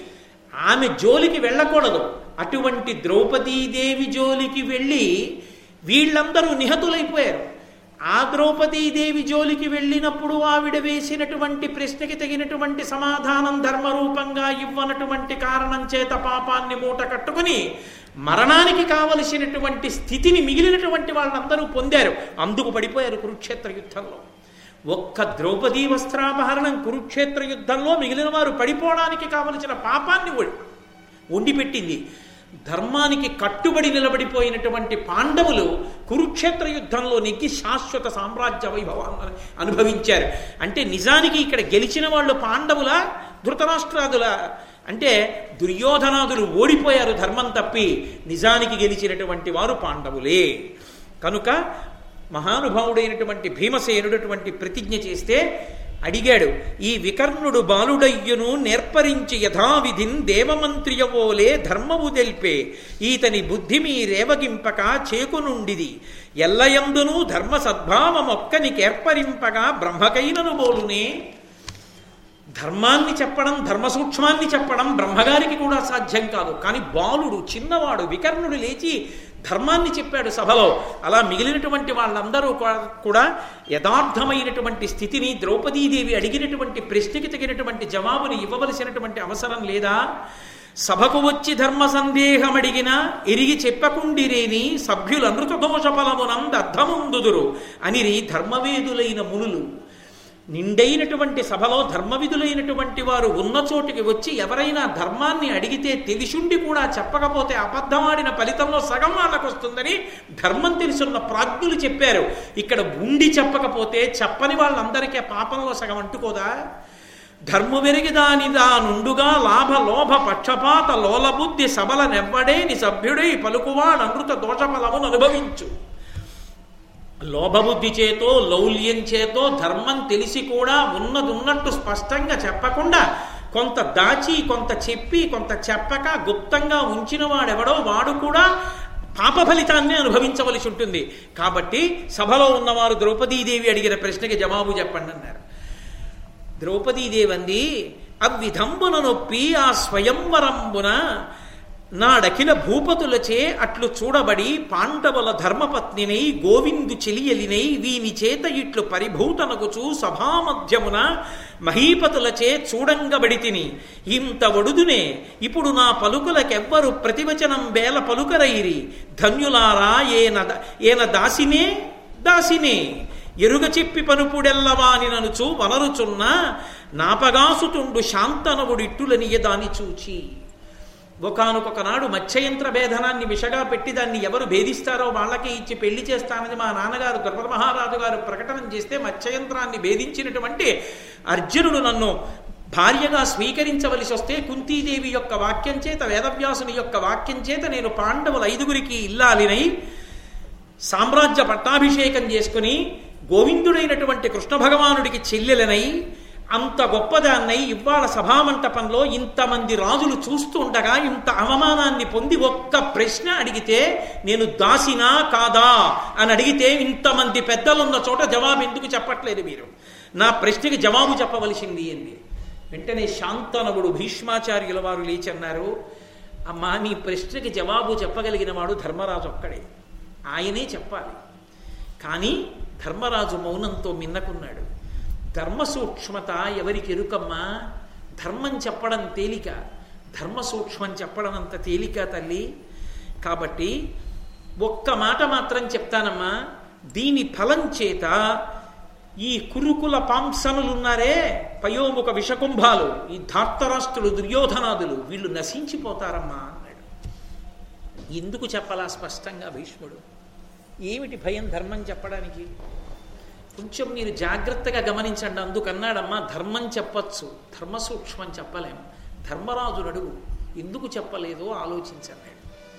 ఆమె జోలికి వెళ్ళకూడదు అటువంటి ద్రౌపదీదేవి జోలికి వెళ్ళి వీళ్ళందరూ నిహతులైపోయారు ఆ ద్రౌపదీదేవి జోలికి వెళ్ళినప్పుడు ఆవిడ వేసినటువంటి ప్రశ్నకి తగినటువంటి సమాధానం ధర్మరూపంగా ఇవ్వనటువంటి కారణం చేత పాపాన్ని మూట కట్టుకుని మరణానికి కావలసినటువంటి స్థితిని మిగిలినటువంటి వాళ్ళందరూ పొందారు అందుకు పడిపోయారు కురుక్షేత్ర యుద్ధంలో ఒక్క ద్రౌపదీ వస్త్రాపహరణం కురుక్షేత్ర యుద్ధంలో మిగిలిన వారు పడిపోవడానికి కావలసిన పాపాన్ని వండి పెట్టింది ధర్మానికి కట్టుబడి నిలబడిపోయినటువంటి పాండవులు కురుక్షేత్ర యుద్ధంలో నెగ్గి శాశ్వత సామ్రాజ్య వైభవాన్ని అనుభవించారు అంటే నిజానికి ఇక్కడ గెలిచిన వాళ్ళు పాండవుల ధృతరాష్ట్రాదుల అంటే దుర్యోధనాదులు ఓడిపోయారు ధర్మం తప్పి నిజానికి గెలిచినటువంటి వారు పాండవులే కనుక మహానుభావుడైనటువంటి భీమసేనుడటువంటి ప్రతిజ్ఞ చేస్తే అడిగాడు ఈ వికర్ణుడు బాలుడయ్యును నేర్పరించి యథావిధిన్ దేవమంత్రియవోలే ధర్మము తెల్పే ఈతని బుద్ధి మీరేవగింపక చేకునుండిది ఎల్లయందును ధర్మ సద్భావమొక్కనికేర్పరింపగా బ్రహ్మకైనను బోలునే ధర్మాన్ని చెప్పడం ధర్మ సూక్ష్మాన్ని చెప్పడం బ్రహ్మగారికి కూడా సాధ్యం కాదు కానీ బాలుడు చిన్నవాడు వికర్ణుడు లేచి ధర్మాన్ని చెప్పాడు సభలో అలా మిగిలినటువంటి వాళ్ళందరూ కూడా యథార్థమైనటువంటి స్థితిని ద్రౌపదీదేవి అడిగినటువంటి ప్రశ్నకి తగినటువంటి జవాబుని ఇవ్వవలసినటువంటి అవసరం లేదా సభకు వచ్చి ధర్మ సందేహం అడిగినా ఎరిగి చెప్పకుండిరేని సభ్యులు అనృత దోష ఫలమునంద అర్థముందుదురు అనిరి ధర్మవేదులైన మునులు నిండైనటువంటి సభలో ధర్మవిధులైనటువంటి వారు ఉన్న చోటికి వచ్చి ఎవరైనా ధర్మాన్ని అడిగితే తెలిసుండి కూడా చెప్పకపోతే అబద్ధమాడిన ఫలితంలో సగం వాళ్ళకు వస్తుందని ధర్మం తెలుసున్న ప్రాజ్ఞులు చెప్పారు ఇక్కడ ఉండి చెప్పకపోతే చెప్పని వాళ్ళందరికీ పాపంలో సగం అంటుకోదా ధర్మ వెరిగి దాని దానుండుగా లాభ లోభ పక్షపాత లోలబుద్ధి సబల నెవ్వడేని సభ్యుడై పలుకువాడు అనృత దోషఫలమును అనుభవించు లోభబుద్ధి చేతో లౌల్యం చేతో ధర్మం తెలిసి కూడా ఉన్నది ఉన్నట్టు స్పష్టంగా చెప్పకుండా కొంత దాచి కొంత చెప్పి కొంత చెప్పక గుప్తంగా ఉంచిన వాడెవడో వాడు కూడా పాప ఫలితాన్ని అనుభవించవలసి ఉంటుంది కాబట్టి సభలో ఉన్నవారు ద్రౌపదీదేవి అడిగిన ప్రశ్నకి జవాబు చెప్పండి అన్నారు ద్రౌపదీదేవి అంది అవ్విధంబున నొప్పి ఆ స్వయంవరంబున నాడఖిల భూపతులచే అట్లు చూడబడి పాండవుల ధర్మపత్నినై గోవిందు చెలియలినై వీని చేత ఇట్లు పరిభూతనగుచు సభామధ్యమున మహీపతులచే చూడంగబడి తిని ఇంత వడుదునే ఇప్పుడు నా పలుకులకెవ్వరు ప్రతివచనం వేల పలుకరైరి ధన్యులారా ఏన ఏన దాసినే దాసినే ఎరుగ చెప్పి పనుపుడెల్లవాని ననుచు వనరుచున్న నాపగాసుతుండు శాంతనవుడిట్టులనియ దాని చూచి ఒకనొక నాడు మత్స్యయంత్ర భేదనాన్ని విషగా పెట్టి దాన్ని ఎవరు భేదిస్తారో వాళ్ళకే ఇచ్చి పెళ్లి చేస్తానని మా నాన్నగారు ద్రౌపద మహారాజు గారు ప్రకటన చేస్తే మత్స్యయంత్రాన్ని భేదించినటువంటి అర్జునుడు నన్ను భార్యగా స్వీకరించవలసి వస్తే కుంతీదేవి యొక్క వాక్యం చేత వేదవ్యాసుని యొక్క వాక్యం చేత నేను పాండవుల ఐదుగురికి ఇల్లాలినై సామ్రాజ్య పట్టాభిషేకం చేసుకుని గోవిందుడైనటువంటి కృష్ణ భగవానుడికి చెల్లెలనై అంత గొప్పదాన్నై ఇవాళ సభామంటపంలో ఇంతమంది రాజులు చూస్తూ ఉండగా ఇంత అవమానాన్ని పొంది ఒక్క ప్రశ్న అడిగితే నేను దాసినా కాదా అని అడిగితే ఇంతమంది పెద్దలున్న చోట జవాబు ఎందుకు చెప్పట్లేదు మీరు నా ప్రశ్నకి జవాబు చెప్పవలసింది ఏంది వెంటనే శాంతనవుడు భీష్మాచార్యుల వారు లేచన్నారు అమ్మా నీ ప్రశ్నకి జవాబు చెప్పగలిగిన వాడు ధర్మరాజు ఒక్కడే ఆయనే చెప్పాలి కానీ ధర్మరాజు మౌనంతో మిన్నకున్నాడు ధర్మ సూక్ష్మత ఎవరికి ఎరుకమ్మా ధర్మం చెప్పడం తేలిక ధర్మ సూక్ష్మం చెప్పడం అంత తేలిక తల్లి కాబట్టి ఒక్క మాట మాత్రం చెప్తానమ్మా దీని ఫలం చేత ఈ కురుకుల పాంసనులున్నారే పయోముఖ విషకుంభాలు ఈ ధార్తరాష్ట్రులు దుర్యోధనాదులు వీళ్ళు నశించిపోతారమ్మా అన్నాడు ఎందుకు చెప్పాలా స్పష్టంగా భీష్ముడు ఏమిటి భయం ధర్మం చెప్పడానికి కొంచెం మీరు జాగ్రత్తగా గమనించండి అందుకన్నాడమ్మా ధర్మం చెప్పచ్చు ధర్మ సూక్ష్మం చెప్పలేము ధర్మరాజుడు అడుగు ఎందుకు చెప్పలేదో ఆలోచించండి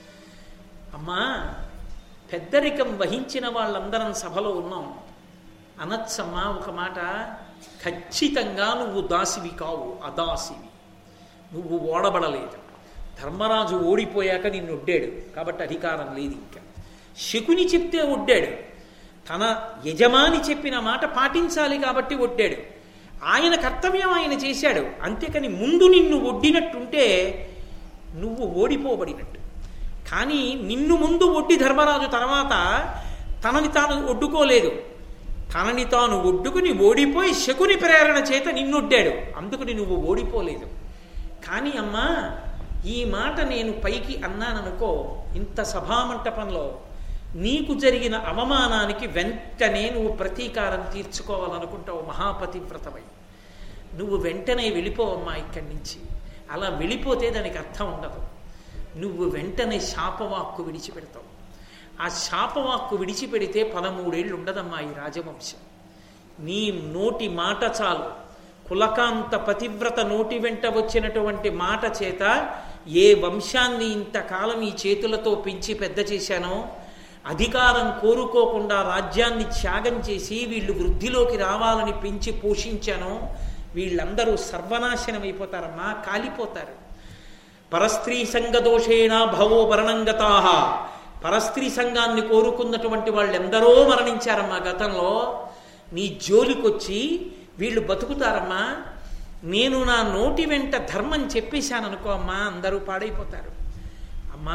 అమ్మా పెద్దరికం వహించిన వాళ్ళందరం సభలో ఉన్నాం అనచ్చమ్మా ఒక మాట ఖచ్చితంగా నువ్వు దాసివి కావు అదాసివి నువ్వు ఓడబడలేదు ధర్మరాజు ఓడిపోయాక నిన్ను ఒడ్డాడు కాబట్టి అధికారం లేదు ఇంకా శకుని చెప్తే ఒడ్డాడు తన యజమాని చెప్పిన మాట పాటించాలి కాబట్టి ఒడ్డాడు ఆయన కర్తవ్యం ఆయన చేశాడు అంతేకాని ముందు నిన్ను ఒడ్డినట్టుంటే నువ్వు ఓడిపోబడినట్టు కానీ నిన్ను ముందు ఒడ్డి ధర్మరాజు తర్వాత తనని తాను ఒడ్డుకోలేదు తనని తాను ఒడ్డుకుని ఓడిపోయి శకుని ప్రేరణ చేత నిన్నొడ్డాడు అందుకని నువ్వు ఓడిపోలేదు కానీ అమ్మా ఈ మాట నేను పైకి అన్నాననుకో ఇంత సభామంటపంలో నీకు జరిగిన అవమానానికి వెంటనే నువ్వు ప్రతీకారం తీర్చుకోవాలనుకుంటావు మహాపతివ్రతమై నువ్వు వెంటనే వెళ్ళిపోవమ్మా ఇక్కడి నుంచి అలా వెళ్ళిపోతే దానికి అర్థం ఉండదు నువ్వు వెంటనే శాపవాక్కు విడిచిపెడతావు ఆ శాపవాక్కు విడిచిపెడితే పదమూడేళ్ళు ఉండదమ్మా ఈ రాజవంశం నీ నోటి మాట చాలు కులకాంత పతివ్రత నోటి వెంట వచ్చినటువంటి మాట చేత ఏ వంశాన్ని ఇంతకాలం ఈ చేతులతో పెంచి పెద్ద చేశానో అధికారం కోరుకోకుండా రాజ్యాన్ని త్యాగం చేసి వీళ్ళు వృద్ధిలోకి రావాలని పెంచి పోషించానో వీళ్ళందరూ సర్వనాశనమైపోతారమ్మా కాలిపోతారు పరస్త్రీ సంగదోషేణ భవో వరణంగతా పరస్త్రీ సంఘాన్ని కోరుకున్నటువంటి వాళ్ళెందరో మరణించారమ్మా గతంలో నీ జోలికొచ్చి వీళ్ళు బతుకుతారమ్మా నేను నా నోటి వెంట ధర్మం చెప్పేశాను అనుకో అమ్మా అందరూ పాడైపోతారు అమ్మా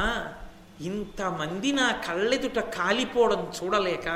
ఇంతమంది నా కళ్ళెదుట కాలిపోవడం చూడలేక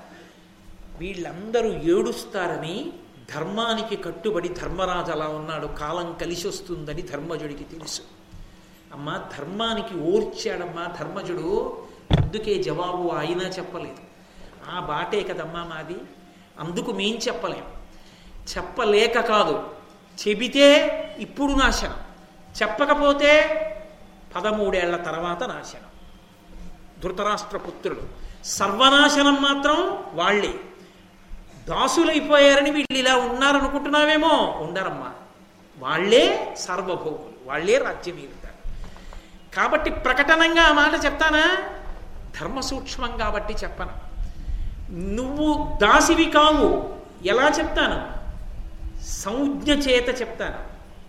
వీళ్ళందరూ ఏడుస్తారని ధర్మానికి కట్టుబడి ధర్మరాజు అలా ఉన్నాడు కాలం కలిసి వస్తుందని ధర్మజుడికి తెలుసు అమ్మా ధర్మానికి ఓర్చాడమ్మా ధర్మజుడు అందుకే జవాబు ఆయన చెప్పలేదు ఆ బాటే కదమ్మా మాది అందుకు మేం చెప్పలేం చెప్పలేక కాదు చెబితే ఇప్పుడు నాశనం చెప్పకపోతే పదమూడేళ్ల తర్వాత నాశనం ధృతరాష్ట్ర పుత్రుడు సర్వనాశనం మాత్రం వాళ్ళే దాసులైపోయారని వీళ్ళు ఇలా ఉన్నారనుకుంటున్నావేమో ఉండరమ్మా వాళ్ళే సర్వభౌములు వాళ్ళే రాజ్యం ఏలుతారు కాబట్టి ప్రకటనంగా ఆ మాట చెప్తానా ధర్మ సూక్ష్మం కాబట్టి చెప్పను నువ్వు దాసివి కావు ఎలా చెప్తాను సంజ్ఞ చేత చెప్తాను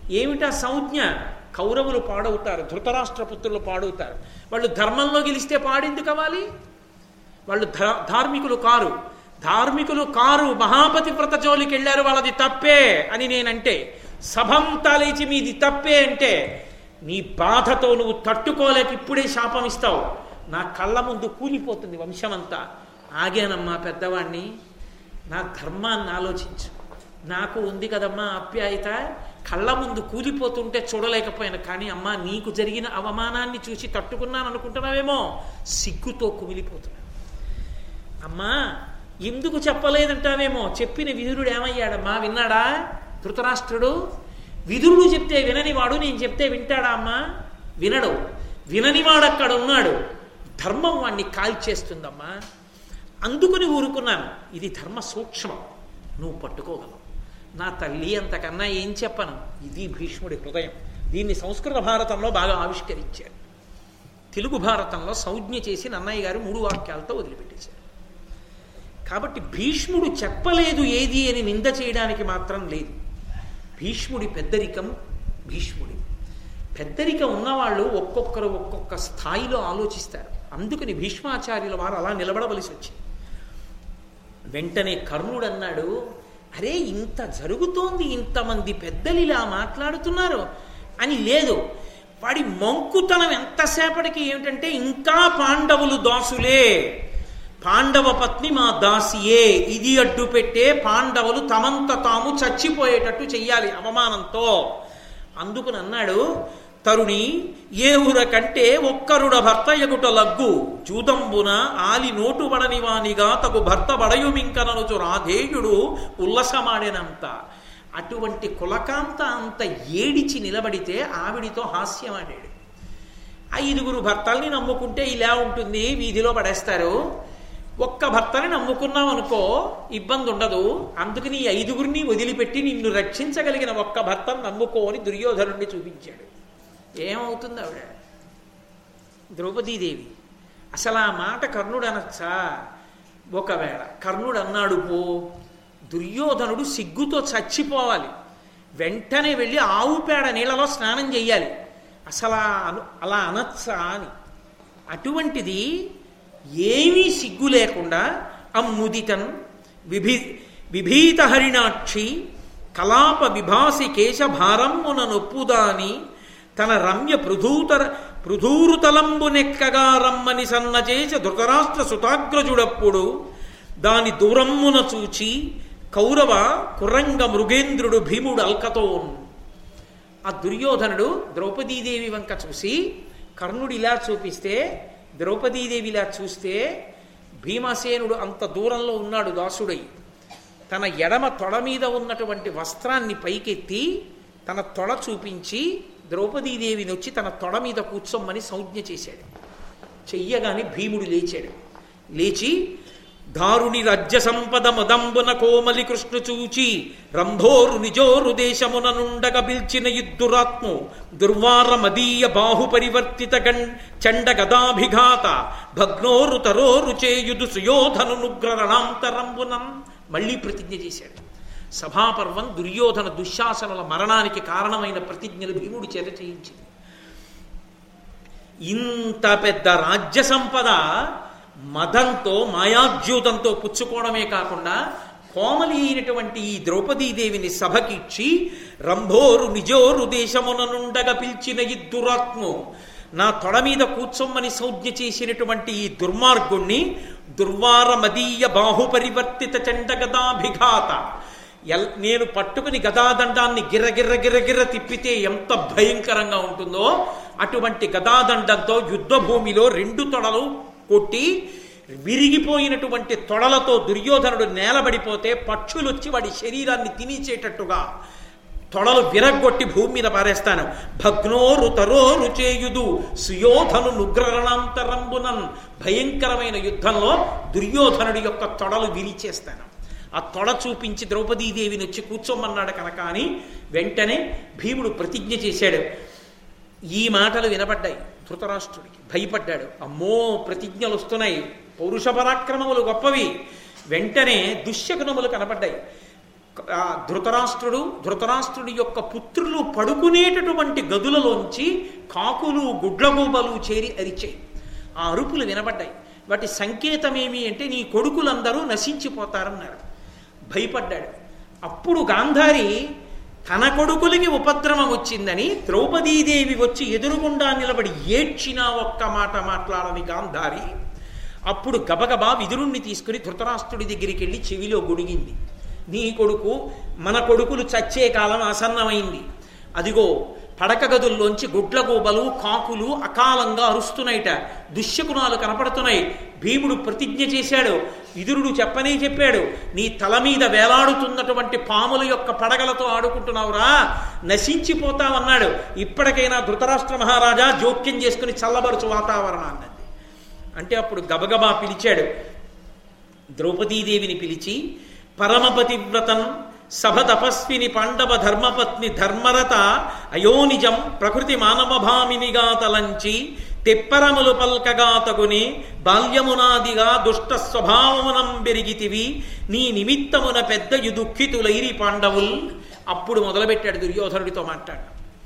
ఏమిటా సంజ్ఞ కౌరవులు పాడవుతారు ధృతరాష్ట్ర పుత్రులు పాడవుతారు వాళ్ళు ధర్మంలో గెలిస్తే పాడెందుకు అవ్వాలి వాళ్ళు ధా- ధార్మికులు కారు ధార్మికులు కారు మహాపతి వ్రత జోలికి వెళ్ళారు వాళ్ళది తప్పే అని నేనంటే సభంతా లేచి మీది తప్పే అంటే నీ బాధతో నువ్వు తట్టుకోలేక ఇప్పుడే శాపం ఇస్తావు నా కళ్ళ ముందు కూలిపోతుంది వంశమంతా ఆగానమ్మా పెద్దవాణ్ణి నా ధర్మాన్ని ఆలోచించు నాకు ఉంది కదమ్మా ఆప్యాయత కళ్ళ ముందు కూలిపోతుంటే చూడలేకపోయాను కానీ అమ్మా నీకు జరిగిన అవమానాన్ని చూసి తట్టుకున్నాను అనుకుంటున్నావేమో సిగ్గుతో కుమిలిపోతున్నాను అమ్మా ఎందుకు చెప్పలేదంటావేమో చెప్పిన విదురుడు ఏమయ్యాడమ్మా విన్నాడా ధృతరాష్ట్రుడు విదురుడు చెప్తే విననివాడు నేను చెప్తే వింటాడా అమ్మా వినడు విననివాడు అక్కడ ఉన్నాడు ధర్మం వాణ్ణి కాల్చేస్తుందమ్మా అందుకుని ఊరుకున్నాను ఇది ధర్మ సూక్ష్మం నువ్వు పట్టుకోగలవు నా తల్లి అంతకన్నా ఏం చెప్పను ఇది భీష్ముడి హృదయం దీన్ని సంస్కృత భారతంలో బాగా ఆవిష్కరించారు తెలుగు భారతంలో సంజ్ఞ చేసి నన్నయ్య గారు మూడు వాక్యాలతో వదిలిపెట్టేశారు కాబట్టి భీష్ముడు చెప్పలేదు ఏది అని నింద చేయడానికి మాత్రం లేదు భీష్ముడి పెద్దరికం భీష్ముడి పెద్దరికం ఉన్నవాళ్ళు ఒక్కొక్కరు ఒక్కొక్క స్థాయిలో ఆలోచిస్తారు అందుకని భీష్మాచార్యుల వారు అలా నిలబడవలసి వచ్చింది వెంటనే కర్ణుడు అన్నాడు అరే ఇంత జరుగుతోంది ఇంతమంది పెద్దలు ఇలా మాట్లాడుతున్నారు అని లేదు వాడి మంకుతనం ఎంతసేపటికి ఏమిటంటే ఇంకా పాండవులు దాసులే పాండవ పత్ని మా దాసియే ఇది అడ్డు పెట్టే పాండవులు తమంత తాము చచ్చిపోయేటట్టు చెయ్యాలి అవమానంతో అందుకుని అన్నాడు తరుణి ఏ ఊర కంటే ఒక్కరుడ భర్త ఎగుట లగ్గు జూదంబున ఆలి నోటు బడని వానిగా తగు భర్త బడయుమింకననుచు రాధేయుడు ఉల్లసమాడేనంత అటువంటి కులకాంత అంత ఏడిచి నిలబడితే ఆవిడితో హాస్యమాడాడు ఐదుగురు భర్తల్ని నమ్ముకుంటే ఇలా ఉంటుంది వీధిలో పడేస్తారు ఒక్క భర్తని నమ్ముకున్నాం అనుకో ఇబ్బంది ఉండదు అందుకని ఈ ఐదుగురిని వదిలిపెట్టి నిన్ను రక్షించగలిగిన ఒక్క భర్తను నమ్ముకో అని దుర్యోధనుడిని చూపించాడు ఏమవుతుంది ఆవిడ ద్రౌపదీదేవి అసలు ఆ మాట కర్ణుడు అనొచ్చా ఒకవేళ కర్ణుడు అన్నాడు పో దుర్యోధనుడు సిగ్గుతో చచ్చిపోవాలి వెంటనే వెళ్ళి ఆవు పేడ నీళ్ళలో స్నానం చెయ్యాలి అసలు ఆ అను అలా అనొచ్చా అని అటువంటిది ఏమీ సిగ్గు లేకుండా అమ్ముదితన్ విభి విభీత హరిణాక్షి కలాప విభాసి కేశభారమ్మున నొప్పుదాని తన రమ్య పృథూతర పృథూరుతలంబునెక్కగా రమ్మని సన్నచేస ధృతరాష్ట్ర సుతాగ్రజుడప్పుడు దాని దూరమ్మున చూచి కౌరవ కురంగ మృగేంద్రుడు భీముడు అల్కతోన్ ఆ దుర్యోధనుడు ద్రౌపదీదేవి వంక చూసి కర్ణుడు ఇలా చూపిస్తే ద్రౌపదీదేవి ఇలా చూస్తే భీమసేనుడు అంత దూరంలో ఉన్నాడు దాసుడై తన ఎడమ తొడ మీద ఉన్నటువంటి వస్త్రాన్ని పైకెత్తి తన తొడ చూపించి ద్రౌపదీదేవిని వచ్చి తన తొడ మీద కూర్చోమ్మని సంజ్ఞ చేశాడు చెయ్యగానే భీముడు లేచాడు లేచి దారుని రాజ్య సంపద మదంబున కోమలి కృష్ణు చూచి రంభోరు నిజోరు దేశమున నుండగ పిల్చిన యుద్ధురాత్ము దుర్వార మదీయ బాహు పరివర్తిత గం చండ గదాభిఘాత భగ్నోరు తరోరు చేయుదు సుయోధను నుగ్రరణాంతరంబునం మళ్ళీ ప్రతిజ్ఞ చేశాడు సభాపర్వం దుర్యోధన దుశ్శాసనుల మరణానికి కారణమైన ప్రతిజ్ఞలు భీముడి చేత చేయించింది ఇంత పెద్ద రాజ్య సంపద మదంతో మాయాద్యూతంతో పుచ్చుకోవడమే కాకుండా కోమలి అయినటువంటి ఈ ద్రౌపదీదేవిని సభకిచ్చి రంభోరు నిజోరు దేశమున నుండగా పిలిచిన ఈ దురాత్ము నా తొడ మీద కూర్చొమ్మని సంజ్ఞ చేసినటువంటి ఈ దుర్మార్గుణ్ణి దుర్వార మదీయ బాహుపరివర్తిత చండగదాభిఘాత ఎల్ నేను పట్టుకుని గదాదండాన్ని గిర్ర గిర్ర గిర్ర గిర్ర తిప్పితే ఎంత భయంకరంగా ఉంటుందో అటువంటి గదాదండంతో యుద్ధ భూమిలో రెండు తొడలు కొట్టి విరిగిపోయినటువంటి తొడలతో దుర్యోధనుడు నేలబడిపోతే పక్షులు వచ్చి వాడి శరీరాన్ని తినిచేటట్టుగా తొడలు విరగ్గొట్టి భూమి మీద పారేస్తాను భగ్నోరు తరోరు చేయుదు సుయోధను నుగ్రరణాంతరంబునన్ భయంకరమైన యుద్ధంలో దుర్యోధనుడి యొక్క తొడలు విరిచేస్తాను ఆ తొడ చూపించి ద్రౌపదీదేవిని వచ్చి కూర్చోమన్నాడు కనుక అని వెంటనే భీముడు ప్రతిజ్ఞ చేశాడు ఈ మాటలు వినపడ్డాయి ధృతరాష్ట్రుడికి భయపడ్డాడు అమ్మో ప్రతిజ్ఞలు వస్తున్నాయి పౌరుష పరాక్రమములు గొప్పవి వెంటనే దుశ్శకునములు కనపడ్డాయి ఆ ధృతరాష్ట్రుడు ధృతరాష్ట్రుడి యొక్క పుత్రులు పడుకునేటటువంటి గదులలోంచి కాకులు గుడ్లగూబలు చేరి అరిచాయి ఆ అరుపులు వినబడ్డాయి వాటి సంకేతమేమి అంటే నీ కొడుకులందరూ నశించిపోతారన్నారు భయపడ్డాడు అప్పుడు గాంధారి తన కొడుకులకి ఉపద్రవం వచ్చిందని ద్రౌపదీదేవి వచ్చి ఎదురుగుండా నిలబడి ఏడ్చిన ఒక్క మాట మాట్లాడని గాంధారి అప్పుడు గబగబా విదురుణ్ణి తీసుకుని ధృతరాష్ట్రుడి దగ్గరికి వెళ్ళి చెవిలో గుడిగింది నీ కొడుకు మన కొడుకులు చచ్చే కాలం ఆసన్నమైంది అదిగో పడక గదుల్లోంచి గుడ్లగూబలు కాకులు అకాలంగా అరుస్తున్నాయిట దుశ్శకునాలు కనపడుతున్నాయి భీముడు ప్రతిజ్ఞ చేశాడు విదురుడు చెప్పనే చెప్పాడు నీ తల మీద వేలాడుతున్నటువంటి పాముల యొక్క పడగలతో ఆడుకుంటున్నావురా నశించిపోతావన్నాడు ఇప్పటికైనా ధృతరాష్ట్ర మహారాజా జోక్యం చేసుకుని చల్లబరుచు వాతావరణాన్ని అంటే అప్పుడు గబగబా పిలిచాడు ద్రౌపదీదేవిని పిలిచి పరమపతివ్రతన్ సభ తపస్విని పాండవ ధర్మపత్ని ధర్మరత అయోనిజం ప్రకృతి మానవభామినిగా తలంచి తెప్పరములు పల్కగాతగుని బాల్యమునాదిగా దుష్ట స్వభావమునం పెరిగితివి నీ నిమిత్తమున పెద్దయు దుఃఖితులైరి పాండవుల్ అప్పుడు మొదలుపెట్టాడు దుర్యోధనుడితో మాట్లాడు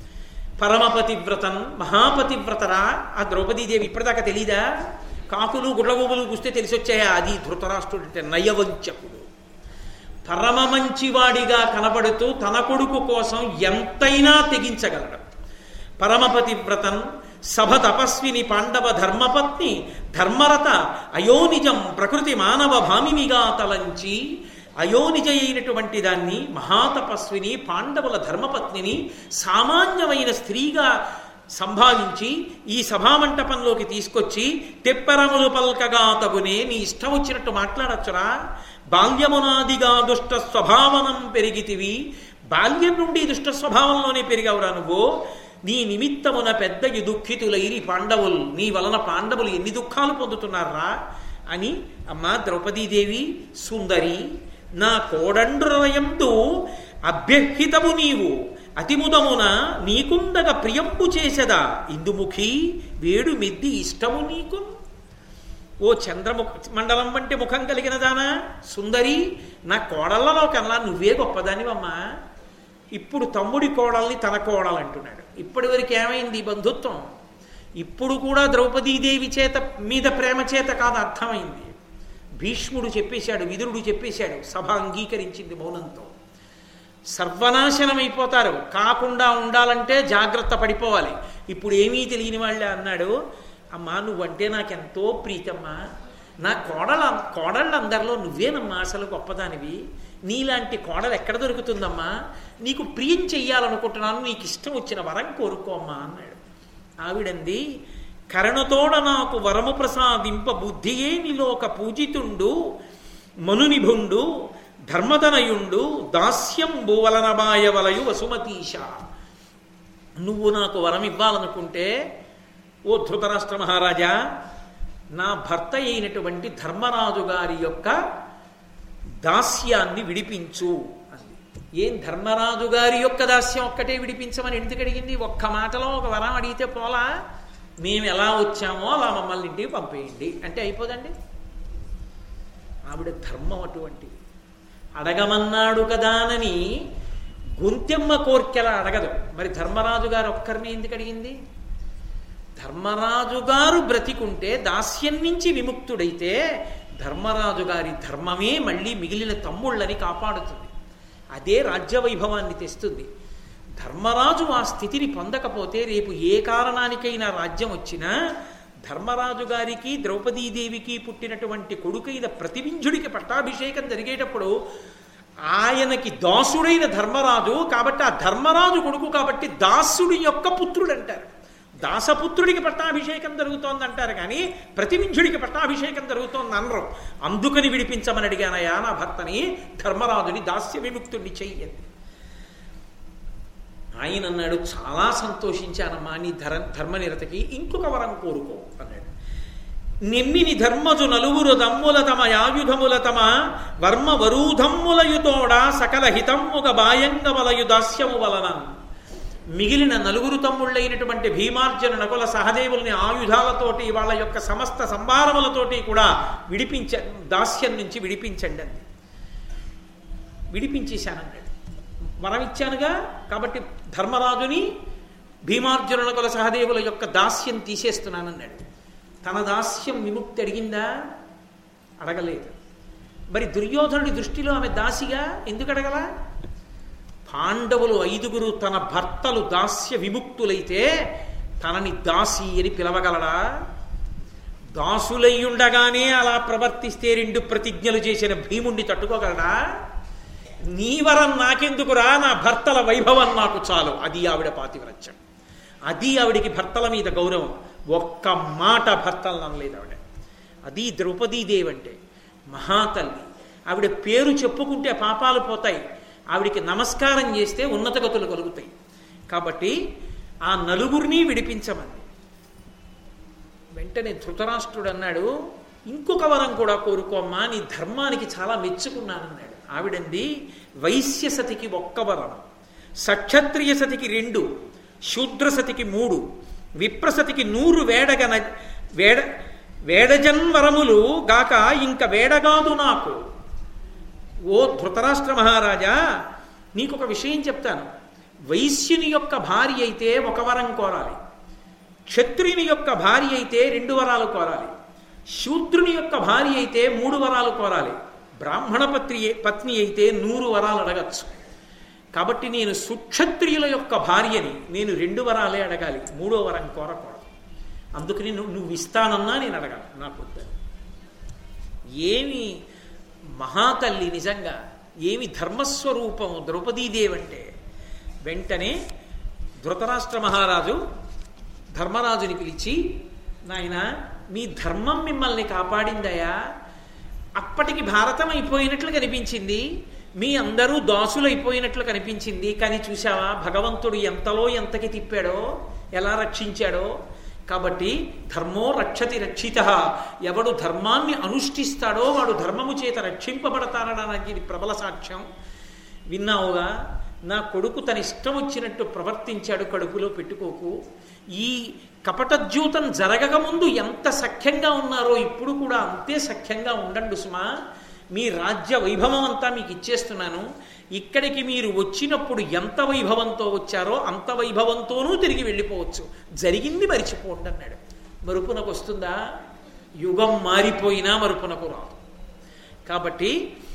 పరమపతివ్రతన్ మహాపతివ్రతరా ఆ ద్రౌపదీదేవి ఇప్పటిదాకా తెలీదా కాకులు గుడ్లగూబులు చూస్తే తెలిసి వచ్చాయా అది ధృతరాష్ట్రుడు అంటే నయవంచకుడు పరమ మంచివాడిగా కనబడుతూ తన కొడుకు కోసం ఎంతైనా తెగించగలడు పరమపతివ్రతన్ సభ తపస్విని పాండవ ధర్మపత్ని ధర్మరత అయోనిజం ప్రకృతి మానవ భామినిగా తలంచి అయోనిజ అయినటువంటి దాన్ని మహాతపస్విని పాండవుల ధర్మపత్నిని సామాన్యమైన స్త్రీగా సంభావించి ఈ సభామంటపంలోకి తీసుకొచ్చి తెప్పెరములు పల్కగా తగునే నీ ఇష్టం వచ్చినట్టు మాట్లాడచ్చురా బాల్యమునాదిగా దుష్ట స్వభావనం పెరిగితివి బాల్యం నుండి దుష్ట స్వభావంలోనే పెరిగావురా నువ్వు నీ నిమిత్తమున పెద్ద దుఃఖితులైరి పాండవులు నీ వలన పాండవులు ఎన్ని దుఃఖాలు పొందుతున్నారా అని అమ్మా ద్రౌపదీదేవి సుందరి నా కోడండ్రయందు అభ్యర్హితము నీవు అతిముదమున నీకుండగ ప్రియంపు చేసెదా ఇందుముఖి వేడు మిద్ది ఇష్టము నీకు ఓ చంద్రముఖ మండలం వంటి ముఖం కలిగిన దానా సుందరి నా కోడళ్లలో కల్లా నువ్వే గొప్పదానివమ్మా ఇప్పుడు తమ్ముడి కోడల్ని తన కోడలు అంటున్నాడు ఇప్పటి వరకు ఏమైంది ఈ బంధుత్వం ఇప్పుడు కూడా ద్రౌపదీదేవి చేత మీద ప్రేమ చేత కాదు అర్థమైంది భీష్ముడు చెప్పేశాడు విదురుడు చెప్పేశాడు సభ అంగీకరించింది మౌనంతో సర్వనాశనమైపోతారు కాకుండా ఉండాలంటే జాగ్రత్త పడిపోవాలి ఇప్పుడు ఏమీ తెలియని వాళ్ళే అన్నాడు అమ్మా నువ్వంటే నాకెంతో ప్రీతమ్మా నా కోడల కోడళ్ళందరిలో నువ్వేనమ్మా అసలు గొప్పదానివి నీలాంటి కోడలు ఎక్కడ దొరుకుతుందమ్మా నీకు ప్రియం చెయ్యాలనుకుంటున్నాను నీకు ఇష్టం వచ్చిన వరం కోరుకోమ్మా అన్నాడు ఆవిడంది కరణతోడ నాకు వరము ప్రసాదింప బుద్ధియే నీలోక పూజితుండు మనునిభుండు ధర్మతనయుండు దాస్యం భూవలనబాయ వలయు వసుమతీశ నువ్వు నాకు వరం ఇవ్వాలనుకుంటే ఓ ధృతరాష్ట్ర మహారాజా నా భర్త అయినటువంటి ధర్మరాజు గారి యొక్క దాస్యాన్ని విడిపించు అంది ఏం ధర్మరాజు గారి యొక్క దాస్యం ఒక్కటే విడిపించమని ఎందుకు అడిగింది ఒక్క మాటలో ఒక వరం అడిగితే పోలా మేము ఎలా వచ్చామో అలా మమ్మల్ని ఇంటికి పంపేయండి అంటే అయిపోదండి ఆవిడ ధర్మం అటువంటిది అడగమన్నాడు కదానని గొంతెమ్మ కోర్కెలా అడగదు మరి ధర్మరాజు గారు ఒక్కరిని ఎందుకు అడిగింది ధర్మరాజు గారు బ్రతికుంటే దాస్యం నుంచి విముక్తుడైతే ధర్మరాజు గారి ధర్మమే మళ్ళీ మిగిలిన తమ్ముళ్ళని కాపాడుతుంది అదే రాజ్యవైభవాన్ని తెస్తుంది ధర్మరాజు ఆ స్థితిని పొందకపోతే రేపు ఏ కారణానికైనా రాజ్యం వచ్చినా ధర్మరాజు గారికి ద్రౌపదీదేవికి పుట్టినటువంటి కొడుకైన ప్రతివింజుడికి పట్టాభిషేకం జరిగేటప్పుడు ఆయనకి దాసుడైన ధర్మరాజు కాబట్టి ఆ ధర్మరాజు కొడుకు కాబట్టి దాసుడి యొక్క పుత్రుడు అంటారు దాసపుత్రుడికి పట్టాభిషేకం జరుగుతోంది అంటారు కానీ ప్రతివింజుడికి పట్టాభిషేకం జరుగుతోంది అనరు అందుకని విడిపించమని అడిగానయా నా భర్తని ధర్మరాజుని దాస్య విముక్తుడిని చెయ్యండి ఆయన అన్నాడు చాలా సంతోషించానమ్మా నీ ధర ధర్మనిరతకి ఇంకొక వరం కోరుకో అన్నాడు నెమ్మిని ధర్మజు నలుగురు దమ్ముల తమ యాయుధముల తమ వర్మ వరూధమ్ములయుతోడ సకల హితమ్ముగ బాయంగ వలయు దాస్యము వలన మిగిలిన నలుగురు తమ్ముళ్ళైనటువంటి భీమార్జున నకుల సహదేవుల్ని ఆయుధాలతోటి వాళ్ళ యొక్క సమస్త సంభారములతోటి కూడా విడిపించ దాస్యం నుంచి విడిపించండి అంది విడిపించేశానన్నాడు వరం ఇచ్చానుగా కాబట్టి ధర్మరాజుని భీమార్జునుల సహదేవుల యొక్క దాస్యం తీసేస్తున్నానన్నాడు తన దాస్యం విముక్తి అడిగిందా అడగలేదు మరి దుర్యోధనుడి దృష్టిలో ఆమె దాసిగా ఎందుకు అడగలా పాండవులు ఐదుగురు తన భర్తలు దాస్య విముక్తులైతే తనని దాసి అని పిలవగలడా దాసులయ్యుండగానే అలా ప్రవర్తిస్తే రెండు ప్రతిజ్ఞలు చేసిన భీముణ్ణి తట్టుకోగలడా నీ వరం నాకెందుకురా నా భర్తల వైభవం నాకు చాలు అది ఆవిడ పాతివ్రత్యం అది ఆవిడికి భర్తల మీద గౌరవం ఒక్క మాట భర్తలు అనలేదు ఆవిడ అది ద్రౌపదీదేవి అంటే మహాతల్లి ఆవిడ పేరు చెప్పుకుంటే పాపాలు పోతాయి ఆవిడికి నమస్కారం చేస్తే ఉన్నత గతులు కలుగుతాయి కాబట్టి ఆ నలుగురిని విడిపించమంది వెంటనే ధృతరాష్ట్రుడు అన్నాడు ఇంకొక వరం కూడా కోరుకోమ్మా నీ ధర్మానికి చాలా మెచ్చుకున్నానన్నాడు ఆవిడంది వైశ్య సతికి ఒక్క వరం సక్షత్రియ సతికి రెండు శూద్ర సతికి మూడు విప్రసతికి నూరు వేడగన వేడ వేడజన్వరములు గాక ఇంక వేడగాదు నాకు ఓ ధృతరాష్ట్ర మహారాజా నీకు ఒక విషయం చెప్తాను వైశ్యుని యొక్క భార్య అయితే ఒక వరం కోరాలి క్షత్రుని యొక్క భార్య అయితే రెండు వరాలు కోరాలి శూద్రుని యొక్క భార్య అయితే మూడు వరాలు కోరాలి బ్రాహ్మణ పత్రి పత్ని అయితే నూరు వరాలు అడగచ్చు కాబట్టి నేను సుక్షత్రియుల యొక్క భార్యని నేను రెండు వరాలే అడగాలి మూడో వరం కోరకూడదు అందుకని నువ్వు నువ్వు ఇస్తానన్నా నేను అడగాలి నాకు వద్దని ఏమి మహాతల్లి నిజంగా ఏమి ధర్మస్వరూపం ద్రౌపదీదేవి అంటే వెంటనే ధృతరాష్ట్ర మహారాజు ధర్మరాజుని పిలిచి నాయన మీ ధర్మం మిమ్మల్ని కాపాడిందయా అప్పటికి భారతం అయిపోయినట్లు కనిపించింది మీ అందరూ దాసులైపోయినట్లు కనిపించింది కానీ చూసావా భగవంతుడు ఎంతలో ఎంతకి తిప్పాడో ఎలా రక్షించాడో కాబట్టి ధర్మో రక్షతి రక్షిత ఎవడు ధర్మాన్ని అనుష్ఠిస్తాడో వాడు ధర్మము చేత రక్షింపబడతానడానికి ఇది ప్రబల సాక్ష్యం విన్నావుగా నా కొడుకు తన ఇష్టం వచ్చినట్టు ప్రవర్తించాడు కడుపులో పెట్టుకోకు ఈ కపటద్యూతం జరగక ముందు ఎంత సఖ్యంగా ఉన్నారో ఇప్పుడు కూడా అంతే సఖ్యంగా ఉండండి సుమా మీ రాజ్య వైభవం అంతా మీకు ఇచ్చేస్తున్నాను ఇక్కడికి మీరు వచ్చినప్పుడు ఎంత వైభవంతో వచ్చారో అంత వైభవంతోనూ తిరిగి వెళ్ళిపోవచ్చు జరిగింది మరిచిపోండి అన్నాడు మరుపునకు వస్తుందా యుగం మారిపోయినా మరుపునకు రాదు కాబట్టి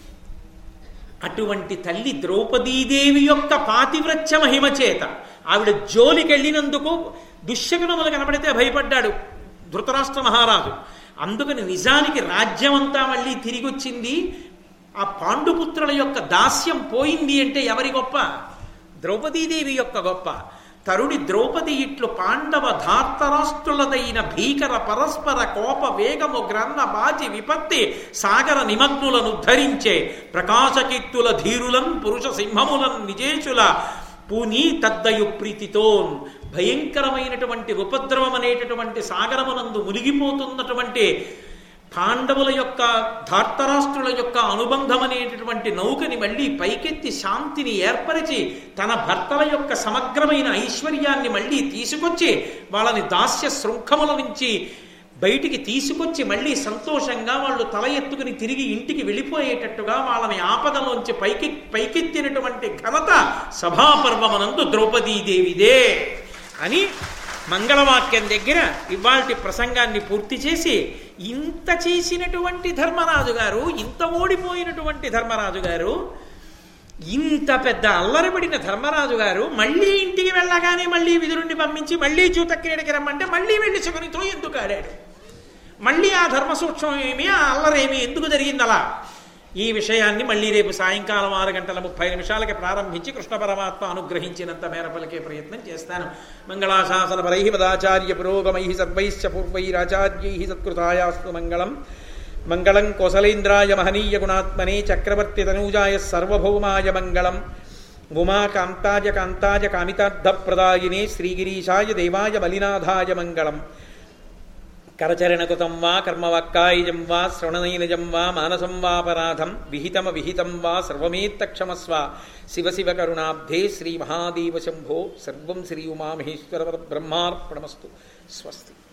అటువంటి తల్లి ద్రౌపదీదేవి యొక్క పాతివ్రత్య మహిమ చేత ఆవిడ జోలికి వెళ్ళినందుకు దుశ్శకునములు కనబడితే భయపడ్డాడు ధృతరాష్ట్ర మహారాజు అందుకని నిజానికి రాజ్యమంతా మళ్ళీ తిరిగి వచ్చింది ఆ పాండుపుత్రుల యొక్క దాస్యం పోయింది అంటే ఎవరి గొప్ప ద్రౌపదీదేవి యొక్క గొప్ప తరుడి ద్రౌపది ఇట్లు పాండవ ధార్తరాష్ట్రులదైన భీకర పరస్పర కోప వేగము గ్రన్న బాచి విపత్తి సాగర నిమగ్నులను ధరించే ప్రకాశకీర్తుల ధీరులన్ పురుష సింహములన్ నిజేషుల పూని తద్దయు ప్రీతితోన్ భయంకరమైనటువంటి ఉపద్రవం అనేటటువంటి సాగరమునందు మునిగిపోతున్నటువంటి పాండవుల యొక్క ధార్తరాష్ట్రుల యొక్క అనుబంధం అనేటటువంటి నౌకని మళ్ళీ పైకెత్తి శాంతిని ఏర్పరిచి తన భర్తల యొక్క సమగ్రమైన ఐశ్వర్యాన్ని మళ్ళీ తీసుకొచ్చి వాళ్ళని దాస్య శృంఖముల నుంచి బయటికి తీసుకొచ్చి మళ్ళీ సంతోషంగా వాళ్ళు తల ఎత్తుకుని తిరిగి ఇంటికి వెళ్ళిపోయేటట్టుగా వాళ్ళని ఆపదలోంచి పైకి పైకెత్తినటువంటి ఘనత సభాపర్వమనందు ద్రౌపదీదేవిదే అని మంగళవాక్యం దగ్గర ఇవాల్టి ప్రసంగాన్ని పూర్తి చేసి ఇంత చేసినటువంటి ధర్మరాజు గారు ఇంత ఓడిపోయినటువంటి ధర్మరాజు గారు ఇంత పెద్ద అల్లరిపడిన ధర్మరాజు గారు మళ్ళీ ఇంటికి వెళ్ళగానే మళ్ళీ విధురుణ్ణి పంపించి మళ్ళీ జూతక్రీడకి రమ్మంటే మళ్ళీ వెళ్ళి శకునితో ఎందుకు ఆడాడు మళ్ళీ ఆ ధర్మ సూక్ష్మం ఏమి ఆ అల్లరేమి ఎందుకు జరిగింది అలా ఈ విషయాన్ని మళ్ళీ రేపు సాయంకాలం ఆరు గంటల ముప్పై నిమిషాలకి ప్రారంభించి కృష్ణ పరమాత్మ అనుగ్రహించినంత మేర పలికే ప్రయత్నం చేస్తాను మంగళాశాసన పరై పదాచార్య పురోగమై సర్వైశ్చ పూర్వైరాచార్యై సత్కృతాయాస్తు మంగళం మంగళం కోసలేంద్రాయ మహనీయ గుణాత్మనే చక్రవర్తి తనూజాయ సర్వభౌమాయ మంగళం ఉమా కాంతాయ కాంతాయ కామితార్థప్రదాయినే శ్రీగిరీశాయ దేవాయ బలినాథాయ మంగళం కరచరణకృతం వా కర్మవక్కాయుజం వా శ్రవణనైనజం వా మానసం వాపరాధం విహితమ విహితం వా సర్వమేత్తక్షమస్వ శివ శివ కరుణాబ్ధే శ్రీ మహాదేవ శంభో సర్వం శ్రీ ఉమామహేశ్వర బ్రహ్మార్పణమస్తు స్వస్తి